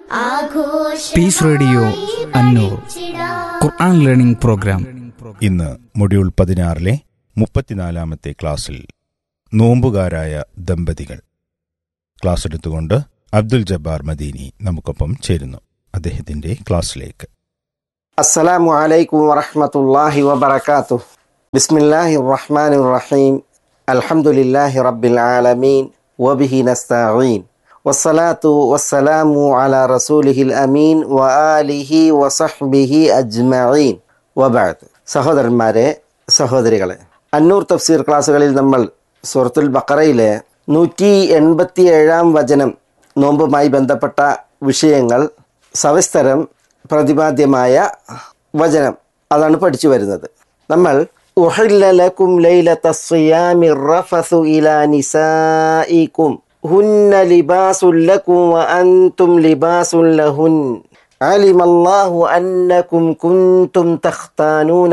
Piece radio Annur Quran learning programme ഇന്ന് module പതിനാറിലെ മുപ്പത്തിനാലാമത്തെ ക്ലാസ്സിൽ നോമ്പുകാരായ ദമ്പതികൾ ക്ലാസ് എടുത്തുകൊണ്ട് അബ്ദുൽ ജബ്ബാർ മദീനി നമുക്കൊപ്പം ചേരുന്നു അദ്ദേഹത്തിന്റെ ക്ലാസ്സിലേക്ക് السلام عليكم ورحمة الله وبركاته بسم الله الرحمن الرحيم الحمد لله رب العالمين وبه نستعين والصلاة والسلام على رسوله الأمين وآله وصحبه أجمعين وبعد സഹോദരന്മാരെ സഹോദരികളെ അന്നൂർ തഫ്സീർ ക്ലാസ്സുകളിൽ നമ്മൾ സൂറത്തുൽ ബക്കറയിലെ നൂറ്റി എൺപത്തി ഏഴാം വചനം നോമ്പുമായി ബന്ധപ്പെട്ട വിഷയങ്ങൾ സവിസ്തരം പ്രതിപാദ്യമായ വചനം അതാണ് പഠിച്ചു വരുന്നത് നമ്മൾ ഉഹില്ല ലക്കും ലൈലത സിയാമി റഫസു ഇലാ നിസായിക്കും ഹുന്ന ലിബാസുൽ ലക്കും വ അൻതും ലിബാസുൽ ലഹുൻ علم الله أنكم كنتم تختانون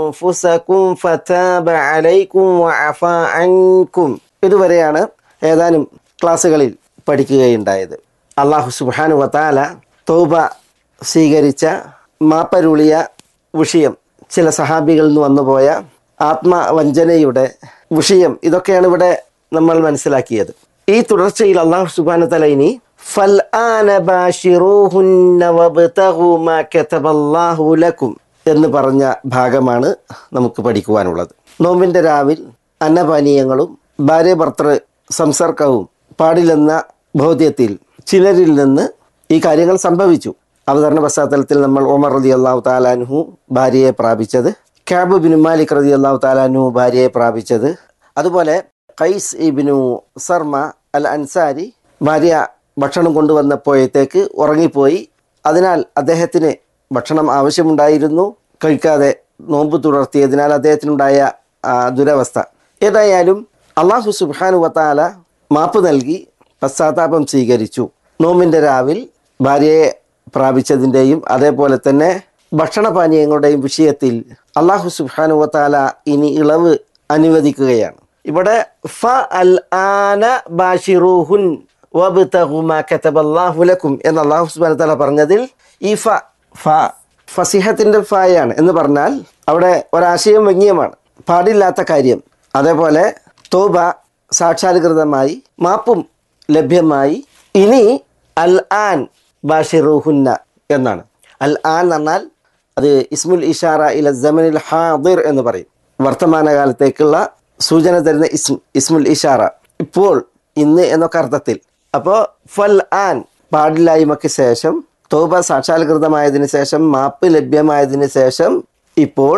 أنفسكم فتاب عليكم وعفى عنكم ഇതുവരെയാണ് ഏതാനും ക്ലാസ്സുകളിൽ പഠിക്കുകയുണ്ടായത് അള്ളാഹു സുബാനു വത്താല തൗബ സ്വീകരിച്ച മാപ്പരുളിയ വിഷയം ചില സഹാബികളിൽ നിന്ന് വന്നുപോയ ആത്മവഞ്ചനയുടെ വിഷയം ഇതൊക്കെയാണ് ഇവിടെ നമ്മൾ മനസ്സിലാക്കിയത് ഈ തുടർച്ചയിൽ അള്ളാഹു സുബാന തല ഇനി ഫൽ ആന ബാഷിറൂഹുന്ന വബ്തഗു മാ കതബല്ലാഹു ലക്കും എന്ന് പറഞ്ഞ ഭാഗമാണ് നമുക്ക് പഠിക്കുവാനുള്ളത് നോമ്പിൻ്റെ രാവിൽ അന്നപാനീയങ്ങളും ഭാര്യ ഭർത്തൃ സംസർക്കവും പാടില്ലെന്ന ബോധ്യത്തിൽ ചിലരിൽ നിന്ന് ഈ കാര്യങ്ങൾ സംഭവിച്ചു അവതരണ പശ്ചാത്തലത്തിൽ നമ്മൾ ഒമർ റതി അള്ളാഹു താലാൻഹു ഭാര്യയെ പ്രാപിച്ചത് ക്യാബ് ബിൻ മാലിക് റതി അള്ളാഹു താലാൻഹു ഭാര്യയെ പ്രാപിച്ചത് അതുപോലെ ഖൈസ് ഇബിനു സർമ അൽ അൻസാരി ഭാര്യ ഭക്ഷണം കൊണ്ടുവന്നപ്പോഴത്തേക്ക് ഉറങ്ങിപ്പോയി അതിനാൽ അദ്ദേഹത്തിന് ഭക്ഷണം ആവശ്യമുണ്ടായിരുന്നു കഴിക്കാതെ നോമ്പ് തുടർത്തിയതിനാൽ അദ്ദേഹത്തിനുണ്ടായ ആ, ദുരവസ്ഥ ഏതായാലും അള്ളാഹു സുബാനു വത്താല മാപ്പ് നൽകി പശ്ചാത്താപം സ്വീകരിച്ചു നോമ്പിൻ്റെ രാവിൽ ഭാര്യയെ പ്രാപിച്ചതിൻ്റെയും അതേപോലെ തന്നെ ഭക്ഷണപാനീയങ്ങളുടെയും വിഷയത്തിൽ അള്ളാഹു സുബാനു വത്താല ഇനി ഇളവ് അനുവദിക്കുകയാണ് ഇവിടെ ഫ അൽ ആന ബാഷിറൂഹുൻ വബ്തഗു മാ കതബല്ലാഹു ലക്കും എന്ന് അള്ളാഹു സുബ്ഹാനഹു വ തആല പറഞ്ഞതിൽ ഈ ഫ ഫ ഫസിഹത്തിന്റെ ഫായാണ് എന്ന് പറഞ്ഞാൽ അവിടെ ഒരാശയം വ്യംഗ്യമാണ് പാടില്ലാത്ത കാര്യം അതേപോലെ തോബ സാക്ഷാത്കൃതമായി മാപ്പും ലഭ്യമായി ഇനി അൽ ആൻ ബാഷിറുഹുന്ന എന്നാണ് അൽ ആൻ എന്ന് പറഞ്ഞാൽ അത് ഇസ്മുൽ ഇഷാറ ഇല ജമനിൽ ഹാദിർ എന്ന് പറയും വർത്തമാനകാലത്തേക്കുള്ള സൂചന തരുന്ന ഇസ്മ ഇസ്മുൽ ഇഷാറ ഇപ്പോൾ ഇന്ന് എന്നൊക്കെ അർത്ഥത്തിൽ അപ്പോൾ ഫൽ ആൻ പാടില്ലായ്മയ്ക്ക് ശേഷം തോബ സാക്ഷാത്കൃതമായതിനു ശേഷം മാപ്പ് ലഭ്യമായതിനു ശേഷം ഇപ്പോൾ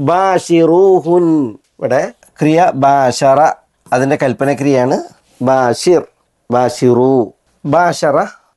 ബാഷിറൂഹുൻ ഇവിടെ ക്രിയ ബാഷറ അതിൻ്റെ കൽപ്പനക്രിയയാണ് ബാഷിർ ബാഷിറു ബാഷറ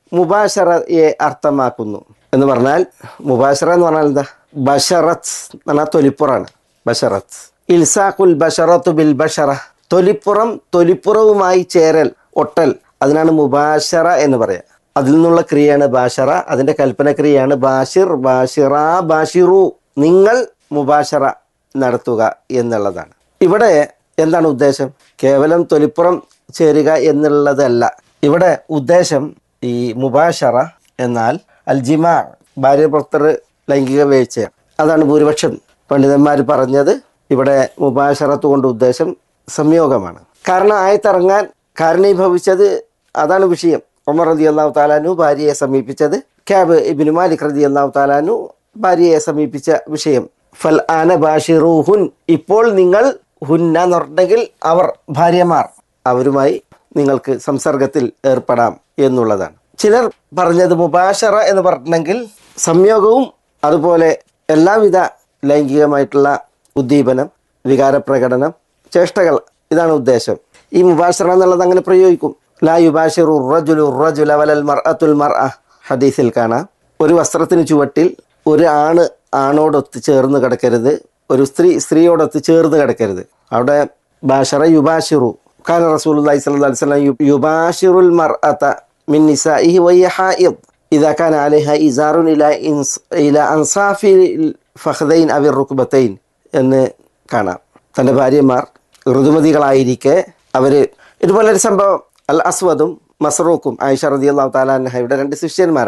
മുബാഷറയെ അർത്ഥമാക്കുന്നു എന്ന് പറഞ്ഞാൽ മുബാഷറ എന്ന് പറഞ്ഞാൽ എന്താ ബഷറത്ത് എന്ന് പറഞ്ഞാൽ തൊലിപ്പുറാണ് ബഷറത്ത് ഇൽസാഖുൽ ബഷറത്തു ബിൽ ബഷറ തൊലിപ്പുറം തൊലിപ്പുറവുമായി ചേരൽ ഒട്ടൽ അതിനാണ് മുബാഷറ എന്ന് പറയാം അതിൽ നിന്നുള്ള ക്രിയയാണ് ബാഷറ അതിന്റെ കൽപ്പന ക്രിയയാണ് ബാഷിർ ബാഷിറ ബാഷിറു നിങ്ങൾ മുബാഷറ നടത്തുക എന്നുള്ളതാണ് ഇവിടെ എന്താണ് ഉദ്ദേശം കേവലം തൊലിപ്പുറം ചേരുക എന്നുള്ളതല്ല ഇവിടെ ഉദ്ദേശം ഈ മുബാഷറ എന്നാൽ അൽജിമ ഭാര്യ ഭർത്തർ ലൈംഗിക വീഴ്ചയാണ് അതാണ് ഭൂരിപക്ഷം പണ്ഡിതന്മാർ പറഞ്ഞത് ഇവിടെ മുബാഷറത്ത് കൊണ്ട് ഉദ്ദേശം സംയോഗമാണ് കാരണം ആയത്തിറങ്ങാൻ കാരണീഭവിച്ചത് അതാണ് വിഷയം ഉമർ റതി അള്ളാഹു താലാനു ഭാര്യയെ സമീപിച്ചത് ക്യാബ് ഇബിന് മാലിക് റതി അള്ളാഹു താലാനു ഭാര്യയെ സമീപിച്ച വിഷയം ഫൽ ആന ബാഷിറൂഹുൻ ഇപ്പോൾ നിങ്ങൾ ഹുന്ന എന്ന് പറഞ്ഞിട്ടുണ്ടെങ്കിൽ അവർ ഭാര്യമാർ അവരുമായി നിങ്ങൾക്ക് സംസർഗത്തിൽ ഏർപ്പെടാം എന്നുള്ളതാണ് ചിലർ പറഞ്ഞത് മുബാഷറ എന്ന് പറഞ്ഞിട്ടുണ്ടെങ്കിൽ സംയോഗവും അതുപോലെ എല്ലാവിധ ലൈംഗികമായിട്ടുള്ള ഉദ്ദീപനം വികാരപ്രകടനം ചേഷ്ടകൾ ഇതാണ് ഉദ്ദേശം ഈ മുബാഷറ എന്നുള്ളത് അങ്ങനെ പ്രയോഗിക്കും ലാ യുബാഷിറു റജുലു റജുല വലൽ മർഅത്തുൽ മർഅ ഹദീസിൽ കാണാം ഒരു വസ്ത്രത്തിന് ചുവട്ടിൽ ഒരു ആണ് ആണോടൊത്ത് ചേർന്ന് കിടക്കരുത് ഒരു സ്ത്രീ സ്ത്രീയോടൊത്ത് ചേർന്ന് കിടക്കരുത് അവിടെ ബാഷറ യുബാഷിറു ഖാൻ റസൂലുള്ളാഹി സ്വല്ലല്ലാഹു അലൈഹി വസല്ലം യു- യുബാഷിറുൽ മർഅത മിൻ നിസാഇഹി വഹിയ ഹായിദ് ഇദാ കാന അലൈഹ ഇസാറുൻ ഇല ഇൻസ് ഇല അൻസാഫി ഫഖദൈൻ അവി റുക്ബത്തൈൻ എന്ന് കാണാം തൻ്റെ ഭാര്യമാർ ഋതുമതികളായിരിക്കെ അവർ ഇതുപോലൊരു സംഭവം അൽ അസ്വദും മസ്റൂഖും ആയിഷ റതി അള്ളാഹു താലാൻഹയുടെ രണ്ട് ശിഷ്യന്മാരാണ്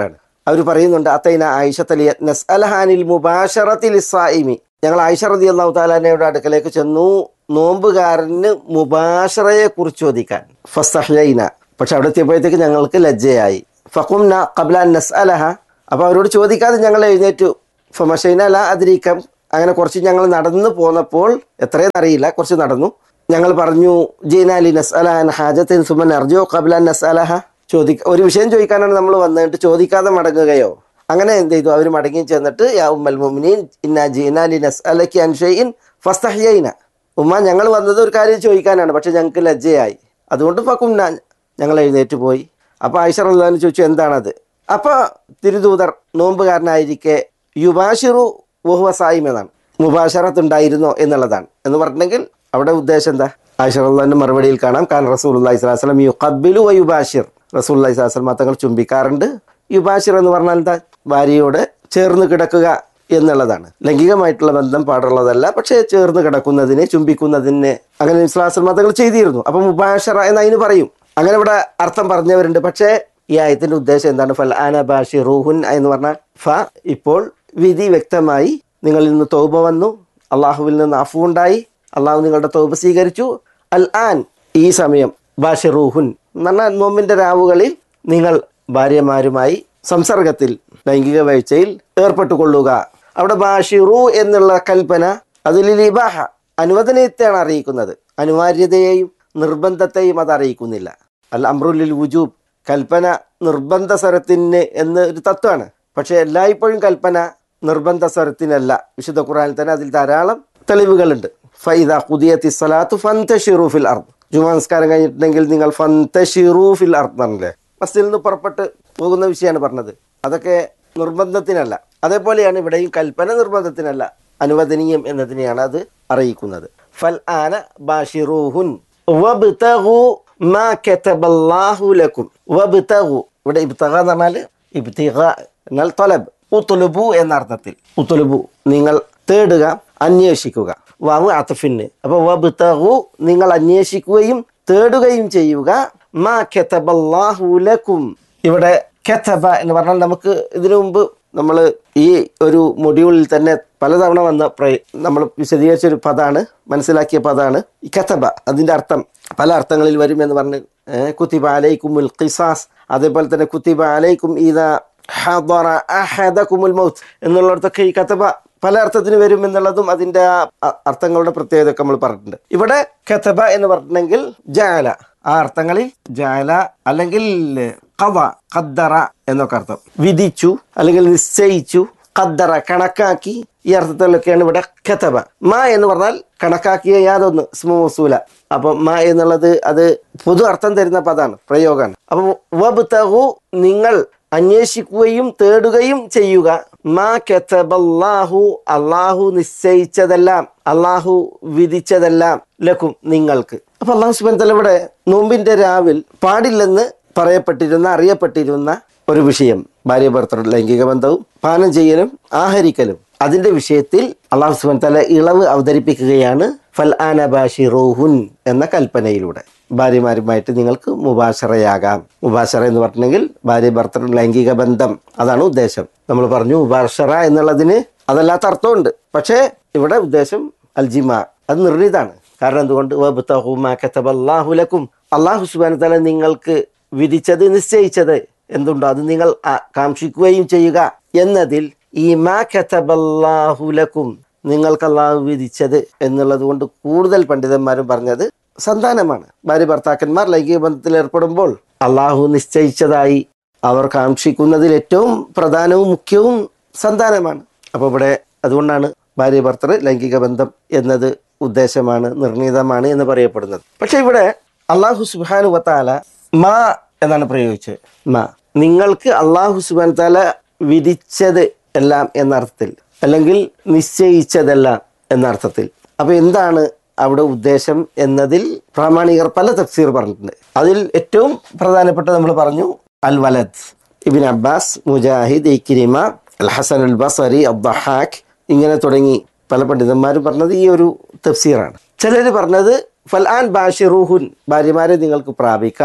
അവർ പറയുന്നുണ്ട് അത്തൈന ആയിഷത്തലി നസ്അലഹാനിൽ മുബാഷറത്തിൽ ഇസ്സായിമി ഞങ്ങൾ ആയിഷ റതി അള്ളാഹു താലാനയുടെ അടുക്കലേക്ക് ചെന്നു നോമ്പുകാരന് മുബാഷറയെ കുറിച്ച് ചോദിക്കാൻ ഫസ്തഹ്യൈന പക്ഷെ അവിടെ എത്തിയപ്പോഴത്തേക്ക് ഞങ്ങൾക്ക് ലജ്ജയായി ഫഖുംന ഖബ്ലാൻ നസ്അലഹ അപ്പോൾ അവരോട് ചോദിക്കാതെ ഞങ്ങൾ എഴുന്നേറ്റു ഫമഷൈന ല അതിരീക്കം അങ്ങനെ കുറച്ച് ഞങ്ങൾ നടന്നു പോന്നപ്പോൾ എത്രയെന്ന് അറിയില്ല കുറച്ച് നടന്നു ഞങ്ങൾ പറഞ്ഞു ജീനാലി നസ്അലഹൻ ഹാജത്തിൻ സുമൻ അർജോ ഖബ്ലാൻ നസ്അലഹ ചോദി ഒരു വിഷയം ചോദിക്കാനാണ് നമ്മൾ വന്നിട്ട് ചോദിക്കാതെ മടങ്ങുകയോ അങ്ങനെ എന്ത് ചെയ്തു അവർ മടങ്ങി ചെന്നിട്ട് യാ ഉമ്മൽ മുമിനീൻ ഇന്ന ജീനാലി നസ്അലക്കി അൻഷയിൻ ഫസ്തഹ്യൈന ഉമ്മ ഞങ്ങൾ വന്നത് ഒരു കാര്യം ചോദിക്കാനാണ് പക്ഷെ ഞങ്ങൾക്ക് ലജ്ജയായി അതുകൊണ്ട് ഫക്കും ഞങ്ങൾ എഴുന്നേറ്റ് പോയി അപ്പോൾ ആയിഷ റഹ്ലാൻ ചോദിച്ചു എന്താണത് അപ്പോൾ തിരുദൂതർ നോമ്പുകാരനായിരിക്കെ യുബാഷിറു വഹുവ സായിം എന്നാണ് മുബാഷറത്ത് ഉണ്ടായിരുന്നോ എന്നുള്ളതാണ് എന്ന് പറഞ്ഞിട്ടുണ്ടെങ്കിൽ അവിടെ ഉദ്ദേശം എന്താ ആയിഷ റഹ്ലാന്റെ മറുപടിയിൽ കാണാം കാൻ റസൂൽ അള്ളഹി സ്വലാസ്ലം യു കബിലു വ യുബാഷിർ റസൂൽ അള്ളഹി സ്വലാസ്ലം തങ്ങൾ ചുംബിക്കാറുണ്ട് യുബാഷിർ എന്ന് പറഞ്ഞാൽ എന്താ ഭാര്യയോട് ചേർന്ന് കിടക്കുക എന്നുള്ളതാണ് ലൈംഗികമായിട്ടുള്ള ബന്ധം പാടുള്ളതല്ല പക്ഷേ ചേർന്ന് കിടക്കുന്നതിനെ ചുംബിക്കുന്നതിനെ അങ്ങനെ ഇസ്ലാസൽ മതങ്ങൾ ചെയ്തിരുന്നു അപ്പം മുബാഷറ എന്ന് അതിന് പറയും അങ്ങനെ ഇവിടെ അർത്ഥം പറഞ്ഞവരുണ്ട് പക്ഷേ ഈ ആയത്തിന്റെ ഉദ്ദേശം എന്താണ് ഫൽ ആന ബാഷി റൂഹുൻ എന്ന് പറഞ്ഞാൽ ഫ ഇപ്പോൾ വിധി വ്യക്തമായി നിങ്ങളിൽ നിന്ന് തൗബ വന്നു അള്ളാഹുവിൽ നിന്ന് അഫു ഉണ്ടായി അള്ളാഹു നിങ്ങളുടെ തൗബ സ്വീകരിച്ചു അൽ ആൻ ഈ സമയം ബാഷി റൂഹുൻ എന്ന് പറഞ്ഞാൽ നോമ്പിന്റെ രാവുകളിൽ നിങ്ങൾ ഭാര്യമാരുമായി സംസർഗത്തിൽ ലൈംഗിക വീഴ്ചയിൽ ഏർപ്പെട്ടുകൊള്ളുക അവിടെ ബാഷിറു എന്നുള്ള കൽപ്പന അതിൽ ഇബാഹ അനുവദനത്തെയാണ് അറിയിക്കുന്നത് അനിവാര്യതയെയും നിർബന്ധത്തെയും അത് അറിയിക്കുന്നില്ല അൽ അമ്രുലിൽ വുജൂബ് കൽപ്പന നിർബന്ധ സ്വരത്തിന് എന്ന് ഒരു തത്വമാണ് പക്ഷെ എല്ലായ്പ്പോഴും കൽപ്പന നിർബന്ധ സ്വരത്തിനല്ല വിശുദ്ധ ഖുറാനിൽ തന്നെ അതിൽ ധാരാളം തെളിവുകളുണ്ട് ഫൈദ ഖുദിയത്തി സ്വലാത്തു ഫന്തഷിറു ഫിൽ അർദ് ജുമാ നമസ്കാരം കഴിഞ്ഞിട്ടുണ്ടെങ്കിൽ നിങ്ങൾ ഫന്തഷിറു ഫിൽ അർദ് പറഞ്ഞില്ലേ മസ്ജിദിൽ നിന്ന് പുറപ്പെട്ട് പോകുന്ന വിഷയമാണ് പറഞ്ഞത് അതൊക്കെ നിർബന്ധത്തിനല്ല അതേപോലെയാണ് ഇവിടെയും കൽപ്പന നിർബന്ധത്തിനല്ല അനുവദനീയം എന്നതിനെയാണ് അത് അറിയിക്കുന്നത് ഫൽ ആന ബാഷിറൂഹുൻ വബ്തഗു മാ കതബല്ലാഹു ലക്കും വബ്തഗു ഇവിടെ ഇബ്തഗ എന്ന് പറഞ്ഞാൽ ഇബ്തിഗ എന്നാൽ തൊലബ് ഉത്തുലുബു എന്ന അർത്ഥത്തിൽ ഉത്തുലുബു നിങ്ങൾ തേടുക അന്വേഷിക്കുക വാങ്ങു അത്തഫിന് അപ്പൊ വബ്തഗു നിങ്ങൾ അന്വേഷിക്കുകയും തേടുകയും ചെയ്യുക മാ കതബല്ലാഹു ലക്കും ഇവിടെ കെത്തബ എന്ന് പറഞ്ഞാൽ നമുക്ക് ഇതിനു മുമ്പ് നമ്മൾ ഈ ഒരു മൊഡ്യൂളിൽ തന്നെ പലതവണ വന്ന പ്രയ നമ്മൾ വിശദീകരിച്ച ഒരു പദമാണ് മനസ്സിലാക്കിയ പദമാണ് ഈ കെത്തബ അതിൻ്റെ അർത്ഥം പല അർത്ഥങ്ങളിൽ വരും എന്ന് പറഞ്ഞ് ഏഹ്, കുത്തിബ അലൈക്കുമുൽ ഖിസാസ് അതേപോലെ തന്നെ കുത്തിബ അലൈക്കും ഈദ ഹദറ അഹദകുമുൽ മൗത്ത് എന്നുള്ളിടത്തൊക്കെ ഈ കത്തബ പല അർത്ഥത്തിന് വരും എന്നുള്ളതും അതിന്റെ ആ അ- അർത്ഥങ്ങളുടെ പ്രത്യേകത നമ്മൾ പറഞ്ഞിട്ടുണ്ട് ഇവിടെ കത്തബ എന്ന് പറഞ്ഞിട്ടുണ്ടെങ്കിൽ ജാല ആ അർത്ഥങ്ങളിൽ ജാല അല്ലെങ്കിൽ കവ ഖദ്ദറ എന്നൊക്കെ അർത്ഥം വിധിച്ചു അല്ലെങ്കിൽ നിശ്ചയിച്ചു ഖദ്ദറ കണക്കാക്കി ഈ അർത്ഥത്തിലൊക്കെയാണ് ഇവിടെ കത്തബ മ എന്ന് പറഞ്ഞാൽ കണക്കാക്കിയ യാതൊന്ന് സ്മൂസൂല അപ്പൊ മ എന്നുള്ളത് അത് പൊതു അർത്ഥം തരുന്ന പദമാണ് പ്രയോഗമാണ് അപ്പൊ വബ്തഗു നിങ്ങൾ അന്വേഷിക്കുകയും തേടുകയും ചെയ്യുക മാ കതബല്ലാഹു അള്ളാഹു നിശ്ചയിച്ചതെല്ലാം അള്ളാഹു വിധിച്ചതെല്ലാം ലക്കും നിങ്ങൾക്ക് അപ്പൊ അള്ളാഹു സുബാൻ തല ഇവിടെ നോമ്പിന്റെ രാവിൽ പാടില്ലെന്ന് പറയപ്പെട്ടിരുന്ന അറിയപ്പെട്ടിരുന്ന ഒരു വിഷയം ഭാര്യ ഭർത്തൃ ലൈംഗിക ബന്ധവും പാനം ചെയ്യലും ആഹരിക്കലും അതിന്റെ വിഷയത്തിൽ അള്ളാഹു സുബാൻ തല ഇളവ് അവതരിപ്പിക്കുകയാണ് ഫൽ ആന ബാഷിറൂഹുൻ എന്ന കൽപ്പനയിലൂടെ ഭാര്യമാരുമായിട്ട് നിങ്ങൾക്ക് മുബാഷറയാകാം മുബാഷറ എന്ന് പറഞ്ഞിട്ടുണ്ടെങ്കിൽ ഭാര്യ ഭർത്തൃ ലൈംഗിക ബന്ധം അതാണ് ഉദ്ദേശം നമ്മൾ പറഞ്ഞു മുബാഷറ എന്നുള്ളതിന് അതല്ലാത്ത അർത്ഥമുണ്ട് പക്ഷേ ഇവിടെ ഉദ്ദേശം അൽജിമ അത് നിർണിതാണ് കാരണം എന്തുകൊണ്ട് വബ്തഗു മാ കതബല്ലാഹു ലക്കും അള്ളാഹു സുബ്ഹാനഹു തആല നിങ്ങൾക്ക് വിധിച്ചത് നിശ്ചയിച്ചത് എന്തുണ്ടോ അത് നിങ്ങൾ ആ- കാക്ഷിക്കുകയും ചെയ്യുക എന്നതിൽ ഈ മാ കതബല്ലാഹു ലക്കും നിങ്ങൾക്ക് അള്ളാഹു വിധിച്ചത് എന്നുള്ളത് കൊണ്ട് കൂടുതൽ പണ്ഡിതന്മാരും പറഞ്ഞത് സന്താനമാണ് ഭാര്യ ഭർത്താക്കന്മാർ ലൈംഗിക ബന്ധത്തിൽ ഏർപ്പെടുമ്പോൾ അള്ളാഹു നിശ്ചയിച്ചതായി അവർ കാക്ഷിക്കുന്നതിൽ ഏറ്റവും പ്രധാനവും മുഖ്യവും സന്താനമാണ് അപ്പോൾ ഇവിടെ അതുകൊണ്ടാണ് ഭാര്യ ഭർത്തൃ ലൈംഗിക ബന്ധം എന്നത് ഉദ്ദേശമാണ് നിർണീതമാണ് എന്ന് പറയപ്പെടുന്നത് പക്ഷെ ഇവിടെ അള്ളാഹു സുബാനു വത്താല മാ എന്നാണ് പ്രയോഗിച്ചത് മാ നിങ്ങൾക്ക് അള്ളാഹു സുബാൻ താല വിധിച്ചത് എല്ലാം എന്ന അർത്ഥത്തിൽ അല്ലെങ്കിൽ നിശ്ചയിച്ചതെല്ലാം എന്ന അർത്ഥത്തിൽ അപ്പൊ എന്താണ് അവിടെ ഉദ്ദേശം എന്നതിൽ പ്രാമാണികർ പല തഫ്സീർ പറഞ്ഞിട്ടുണ്ട് അതിൽ ഏറ്റവും പ്രധാനപ്പെട്ട നമ്മൾ പറഞ്ഞു al Walid ibn Abbas Mujahid Ikrima al Hasan al Basri അബ്ദഹാഖ് ഇങ്ങനെ തുടങ്ങി പല പണ്ഡിതന്മാരും പറഞ്ഞത് ഈ ഒരു തഫ്സീറാണ് ചിലർ പറഞ്ഞത് ഫൽ ആൻ ബാഷിറൂഹുൻ ഭാര്യമാരെ നിങ്ങൾക്ക് പ്രാപിക്കാം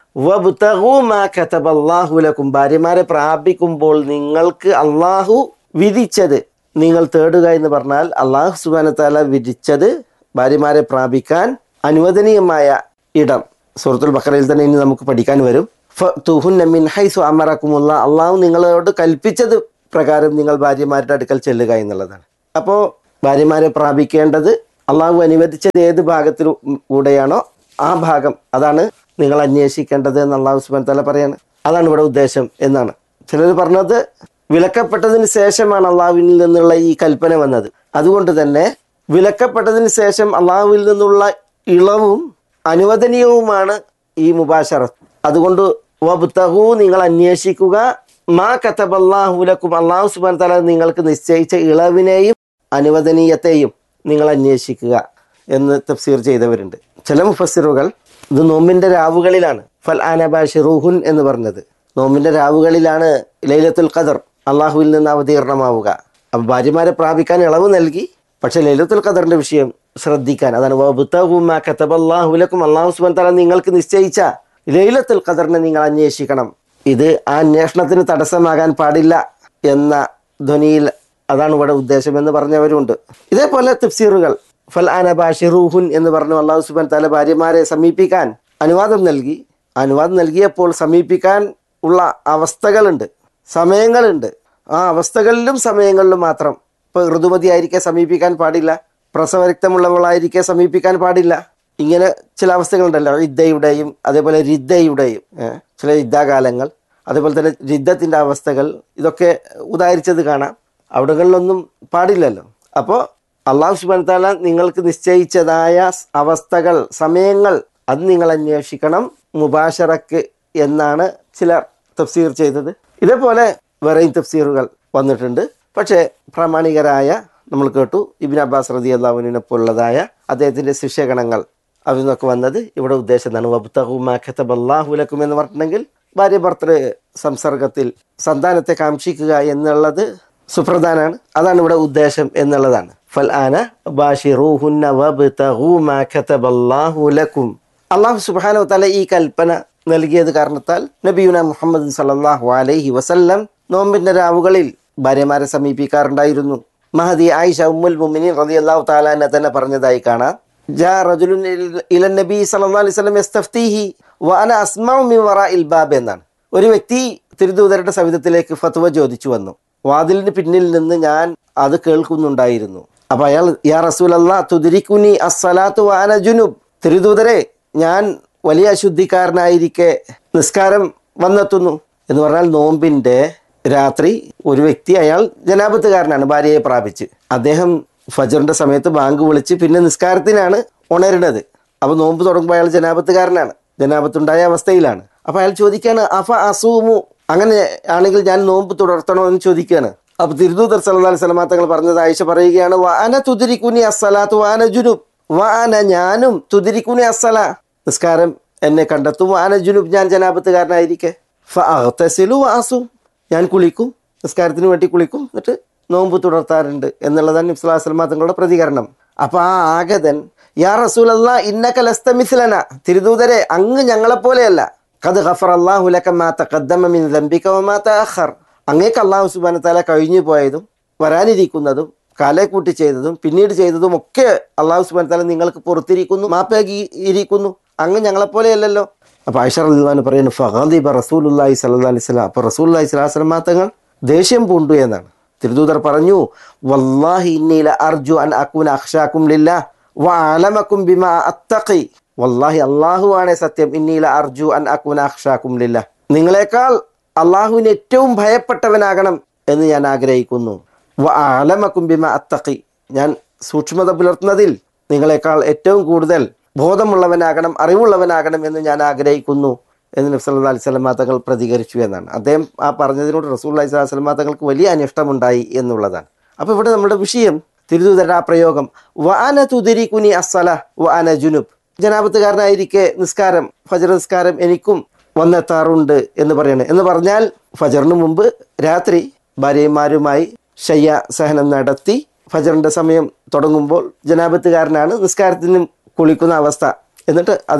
വബ്തഗൂ മാ കതബല്ലാഹു ലക്കും ഭാര്യമാരെ പ്രാപിക്കുമ്പോൾ നിങ്ങൾക്ക് അള്ളാഹു വിധിച്ചത് നിങ്ങൾ തേടുക എന്ന് പറഞ്ഞാൽ അള്ളാഹു സുബാന താല വിധിച്ചത് ഭാര്യമാരെ പ്രാപിക്കാൻ അനുവദനീയമായ ഇടം സൂറത്തുൽ ബക്കറയിൽ തന്നെ ഇനി നമുക്ക് പഠിക്കാൻ വരും ഫതുഹുന്ന മിൻ ഹൈസു അമറക്കുമുള്ള അള്ളാഹു നിങ്ങളോട് കൽപ്പിച്ചത് പ്രകാരം നിങ്ങൾ ഭാര്യമാരുടെ അടുക്കൽ ചെല്ലുക എന്നുള്ളതാണ് അപ്പോൾ ഭാര്യമാരെ പ്രാപിക്കേണ്ടത് അള്ളാഹു അനുവദിച്ചത് ഏത് ഭാഗത്തിലൂടെയാണോ ആ ഭാഗം അതാണ് നിങ്ങൾ അന്വേഷിക്കേണ്ടത് എന്ന് അള്ളാഹു സുബാൻ തല പറയാണ് അതാണ് ഇവിടെ ഉദ്ദേശം എന്നാണ് ചിലർ പറഞ്ഞത് വിലക്കപ്പെട്ടതിന് ശേഷമാണ് അള്ളാഹുവിൽ നിന്നുള്ള ഈ കൽപ്പന വന്നത് അതുകൊണ്ട് തന്നെ വിലക്കപ്പെട്ടതിന് ശേഷം അള്ളാഹുവിൽ നിന്നുള്ള ഇളവും അനുവദനീയവുമാണ് ഈ മുബാഷറത്ത് അതുകൊണ്ട് വബ്തഹു നിങ്ങൾ അന്വേഷിക്കുക മാ കത്തബല്ലാഹുലക്കും അള്ളാഹു സുബാൻ തല നിങ്ങൾക്ക് നിശ്ചയിച്ച ഇളവിനെയും അനുവദനീയത്തെയും നിങ്ങൾ അന്വേഷിക്കുക എന്ന് തഫ്സീർ ചെയ്തവരുണ്ട് ചില മുഫസ്സിറുകൾ ഇത് നോമ്പിന്റെ രാവുകളിലാണ് ഫൽ ആനബാഷിറുഹുൻ എന്ന് പറഞ്ഞത് നോമ്പിന്റെ രാവുകളിലാണ് ലൈലത്തുൽ ഖദർ അള്ളാഹുവിൽ നിന്ന് അവതീർണമാവുക അപ്പം ഭാര്യമാരെ പ്രാപിക്കാൻ ഇളവ് നൽകി പക്ഷെ ലൈലത്തുൽ ഖദറിന്റെ വിഷയം ശ്രദ്ധിക്കാൻ അതാണ് വബ്തഹു മാ കതബല്ലാഹുലക്കും അള്ളാഹു സുബാൻ തല നിങ്ങൾക്ക് നിശ്ചയിച്ച ലൈലത്തുൽ ഖദറിനെ നിങ്ങൾ അന്വേഷിക്കണം ഇത് ആ അന്വേഷണത്തിന് തടസ്സമാകാൻ പാടില്ല എന്ന ധ്വനിയിൽ അതാണ് ഇവിടെ ഉദ്ദേശം എന്ന് പറഞ്ഞവരുണ്ട് ഇതേപോലെ തഫ്സീറുകൾ ഫൽ അനബാഷിറൂഹുൻ എന്ന് പറഞ്ഞു അള്ളാഹു സുബാൻ തല ഭാര്യമാരെ സമീപിക്കാൻ അനുവാദം നൽകി അനുവാദം നൽകിയപ്പോൾ സമീപിക്കാൻ ഉള്ള അവസ്ഥകളുണ്ട് സമയങ്ങളുണ്ട് ആ അവസ്ഥകളിലും സമയങ്ങളിലും മാത്രം ഇപ്പോൾ ഋതുമതിയായിരിക്കെ സമീപിക്കാൻ പാടില്ല പ്രസവരക്തമുള്ളവളായിരിക്കെ സമീപിക്കാൻ പാടില്ല ഇങ്ങനെ ചില അവസ്ഥകളുണ്ടല്ലോ ഇദ്ദയുടെയും അതേപോലെ റിദ്ദയുടെയും ഏഹ്, ചില യുദ്ധാകാലങ്ങൾ അതേപോലെ തന്നെ രിദ്ധത്തിൻ്റെ അവസ്ഥകൾ ഇതൊക്കെ ഉദാഹരിച്ചത് കാണാം അവിടങ്ങളിലൊന്നും പാടില്ലല്ലോ അപ്പോൾ അള്ളാഹു സുബാൻ താല നിങ്ങൾക്ക് നിശ്ചയിച്ചതായ സ് അവസ്ഥകൾ സമയങ്ങൾ അത് നിങ്ങൾ അന്വേഷിക്കണം മുബാഷറക്ക് എന്നാണ് ചിലർ തഫ്സീർ ചെയ്തത് ഇതേപോലെ വേറെയും തഫ്സീറുകൾ വന്നിട്ടുണ്ട് പക്ഷേ പ്രാമാണികരായ നമ്മൾ കേട്ടു ഇബിൻ അബ്ബാസ് റതി അള്ളാഹുവിനെ പോലുള്ളതായ അദ്ദേഹത്തിൻ്റെ ശിഷ്യഗണങ്ങൾ അതിൽ നിന്നൊക്കെ വന്നത് ഇവിടെ ഉദ്ദേശം എന്താണ് വബ്തഹു മാ കതബല്ലാഹു ലക്കും എന്ന് പറഞ്ഞിട്ടുണ്ടെങ്കിൽ ഭാര്യ ഭർത്തൃ സംസർഗത്തിൽ സന്താനത്തെ കാക്ഷിക്കുക എന്നുള്ളത് സുപ്രധാനാണ് അതാണ് ഇവിടെ ഉദ്ദേശം എന്നുള്ളതാണ് ഫൽ ആന ബാഷിറൂഹുന്ന വബ്തഹു മാ കതബല്ലാഹു ലക്കും അള്ളാഹു സുബ്ഹാനഹു തആല ഈ കൽപ്പന നൽകിയത് കാരണത്താൽ നബിയുന മുഹമ്മദ് സല്ലല്ലാഹു അലൈഹി വസല്ലം നോമ്പിന്റെ രാവുകളിൽ ഭാര്യമാരെ സമീപിക്കാറുണ്ടായിരുന്നു മഹദി ആയിഷ ഉമ്മുൽ മുഅ്മിനീൻ റളിയല്ലാഹു തആല അൻഹ തന്നെ പറഞ്ഞതായി കാണാം ജാ റജുലുൻ ഇല- ഇല നബി സല്ലല്ലാഹു അലൈഹി വസല്ലം യസ്തഫ്തീഹി വഅന അസ്മഉ മിൻ വറാഇൽ ബാബ് എന്നാണ് ഒരു വ്യക്തി തിരുദൂതരുടെ സവിധത്തിലേക്ക് ഫത്വ ചോദിച്ചു വന്നു വാതിലിന് പിന്നിൽ നിന്ന് ഞാൻ അത് കേൾക്കുന്നുണ്ടായിരുന്നു അപ്പൊ അയാൾ യാ റസൂലല്ലാ തുദിരിക്കുനി അസ്സലാത്തു വാന ജുനുബ് തിരുദൂതരെ ഞാൻ വലിയ അശുദ്ധിക്കാരനായിരിക്കെ നിസ്കാരം വന്നെത്തുന്നു എന്ന് പറഞ്ഞാൽ നോമ്പിന്റെ രാത്രി ഒരു വ്യക്തി അയാൾ ജനാപത്തുകാരനാണ് ഭാര്യയെ പ്രാപിച്ച് അദ്ദേഹം ഫജറിന്റെ സമയത്ത് ബാങ്ക് വിളിച്ച് പിന്നെ നിസ്കാരത്തിനാണ് ഉണരുന്നത് അപ്പൊ നോമ്പ് തുടങ്ങുമ്പോൾ അയാൾ ജനാപത്തുകാരനാണ് ജനാപത്തുണ്ടായ അവസ്ഥയിലാണ് അപ്പൊ അയാൾ ചോദിക്കാണ് അഫ അസൂമു അങ്ങനെ ആണെങ്കിൽ ഞാൻ നോമ്പ് തുടർത്തണോ എന്ന് ചോദിക്കുകയാണ് അപ്പൊ തിരുദൂതർ സല്ലല്ലാഹു അലൈഹി വസല്ലമ തങ്ങൾ പറഞ്ഞത് ആയിഷ പറയുകയാണ് വാന തുതിരിക്കുനി അസ്സലാത്തു വാന ജുനുബ് വാന ഞാനും തുതിരിക്കുനി അസ്സല നിസ്കാരം എന്നെ കണ്ടെത്തും വാന ജുനുബ് ഞാൻ ജനാപത്തുകാരനായിരിക്കെ ഫഅഗ്തസിലു വഅസും ഞാൻ കുളിക്കും നിസ്കാരത്തിന് വേണ്ടി കുളിക്കും എന്നിട്ട് നോമ്പ് തുടർത്താറുണ്ട് എന്നുള്ളതാണ് നിസ്ലാസ്ലമ തങ്ങളുടെ പ്രതികരണം അപ്പൊ ആ ആഗതൻ യാ റസൂലല്ലാ ഇന്നക ലസ്ത മിസ്ലന തിരുദൂതരെ അങ്ങ് ഞങ്ങളെപ്പോലെയല്ല കത് ഖഫർ അല്ലാഹു ലക മാ തഖദ്ദമ മിൻ ദംബിക വമാ തഅഖർ അങ്ങേക്ക് അള്ളാഹു സുബ്ഹാനഹു തആല കഴിഞ്ഞു പോയതും വരാനിരിക്കുന്നതും കാലെ കൂട്ടി ചെയ്തതും പിന്നീട് ചെയ്തതും ഒക്കെ അള്ളാഹു സുബ്ഹാനഹു തആല നിങ്ങൾക്ക് പുറത്തിരിക്കുന്നു മാപ്പാക്കി ഇരിക്കുന്നു അങ്ങ് ഞങ്ങളെപ്പോലെയല്ലല്ലോ അപ്പൊ ആയിഷ റളിയല്ലാഹു പറയുന്നു ഫഗദിബ റസൂലുള്ളാഹി സ്വല്ലല്ലാഹി അലൈഹി വസല്ലം അപ്പോൾ റസൂലുള്ളാഹി സ്വല്ലല്ലാഹി അലൈഹി വസല്ലം തങ്ങൾ ദേഷ്യം പൂണ്ടു എന്നാണ് തിരുദൂതർ പറഞ്ഞു വല്ലാഹി ഇന്നീല അർജു അൻ അക്കൂന അഖ്ഷാക്കും ലില്ലാഹ് വഅലമക്കും ബിമാ അത്തഖി വല്ലാഹി അല്ലാഹുവാണ് സത്യം ഇന്നീല അർജു അൻ അക്കൂന അഖ്ഷാക്കും ലില്ലാഹ് നിങ്ങളെക്കാൾ അള്ളാഹുവിന് ഏറ്റവും ഭയപ്പെട്ടവനാകണം എന്ന് ഞാൻ ആഗ്രഹിക്കുന്നു വഅലമക്കും ബിമാ അത്തഖി ഞാൻ സൂക്ഷ്മത പുലർത്തുന്നതിൽ നിങ്ങളെക്കാൾ ഏറ്റവും കൂടുതൽ ബോധമുള്ളവനാകണം അറിവുള്ളവനാകണം എന്ന് ഞാൻ ആഗ്രഹിക്കുന്നു എന്ന് നബ്സല്ലാ അലൈഹി സ്വലമാ തങ്ങൾ പ്രതികരിച്ചു എന്നാണ് അദ്ദേഹം ആ പറഞ്ഞതിനോട് റസൂൽ അലൈഹി സ്വലാമ തങ്ങൾക്ക് വലിയ അനിഷ്ടമുണ്ടായി എന്നുള്ളതാണ് അപ്പോൾ ഇവിടെ നമ്മുടെ വിഷയം തിരുതുതര ആ പ്രയോഗം വാന തുതിരി കുനി അസ്സല വാന ജുനുബ് ജനാപത്തുകാരനായിരിക്കെ നിസ്കാരം ഫജർ നിസ്കാരം എനിക്കും വന്നെത്താറുണ്ട് എന്ന് പറയണേ എന്ന് പറഞ്ഞാൽ ഫജറിന് മുമ്പ് രാത്രി ഭാര്യമാരുമായി ശയ്യ സഹനം നടത്തി ഫജറിന്റെ സമയം തുടങ്ങുമ്പോൾ ജനാപത്തുകാരനാണ് നിസ്കാരത്തിന് കുളിക്കുന്ന അവസ്ഥ എന്നിട്ട് അത്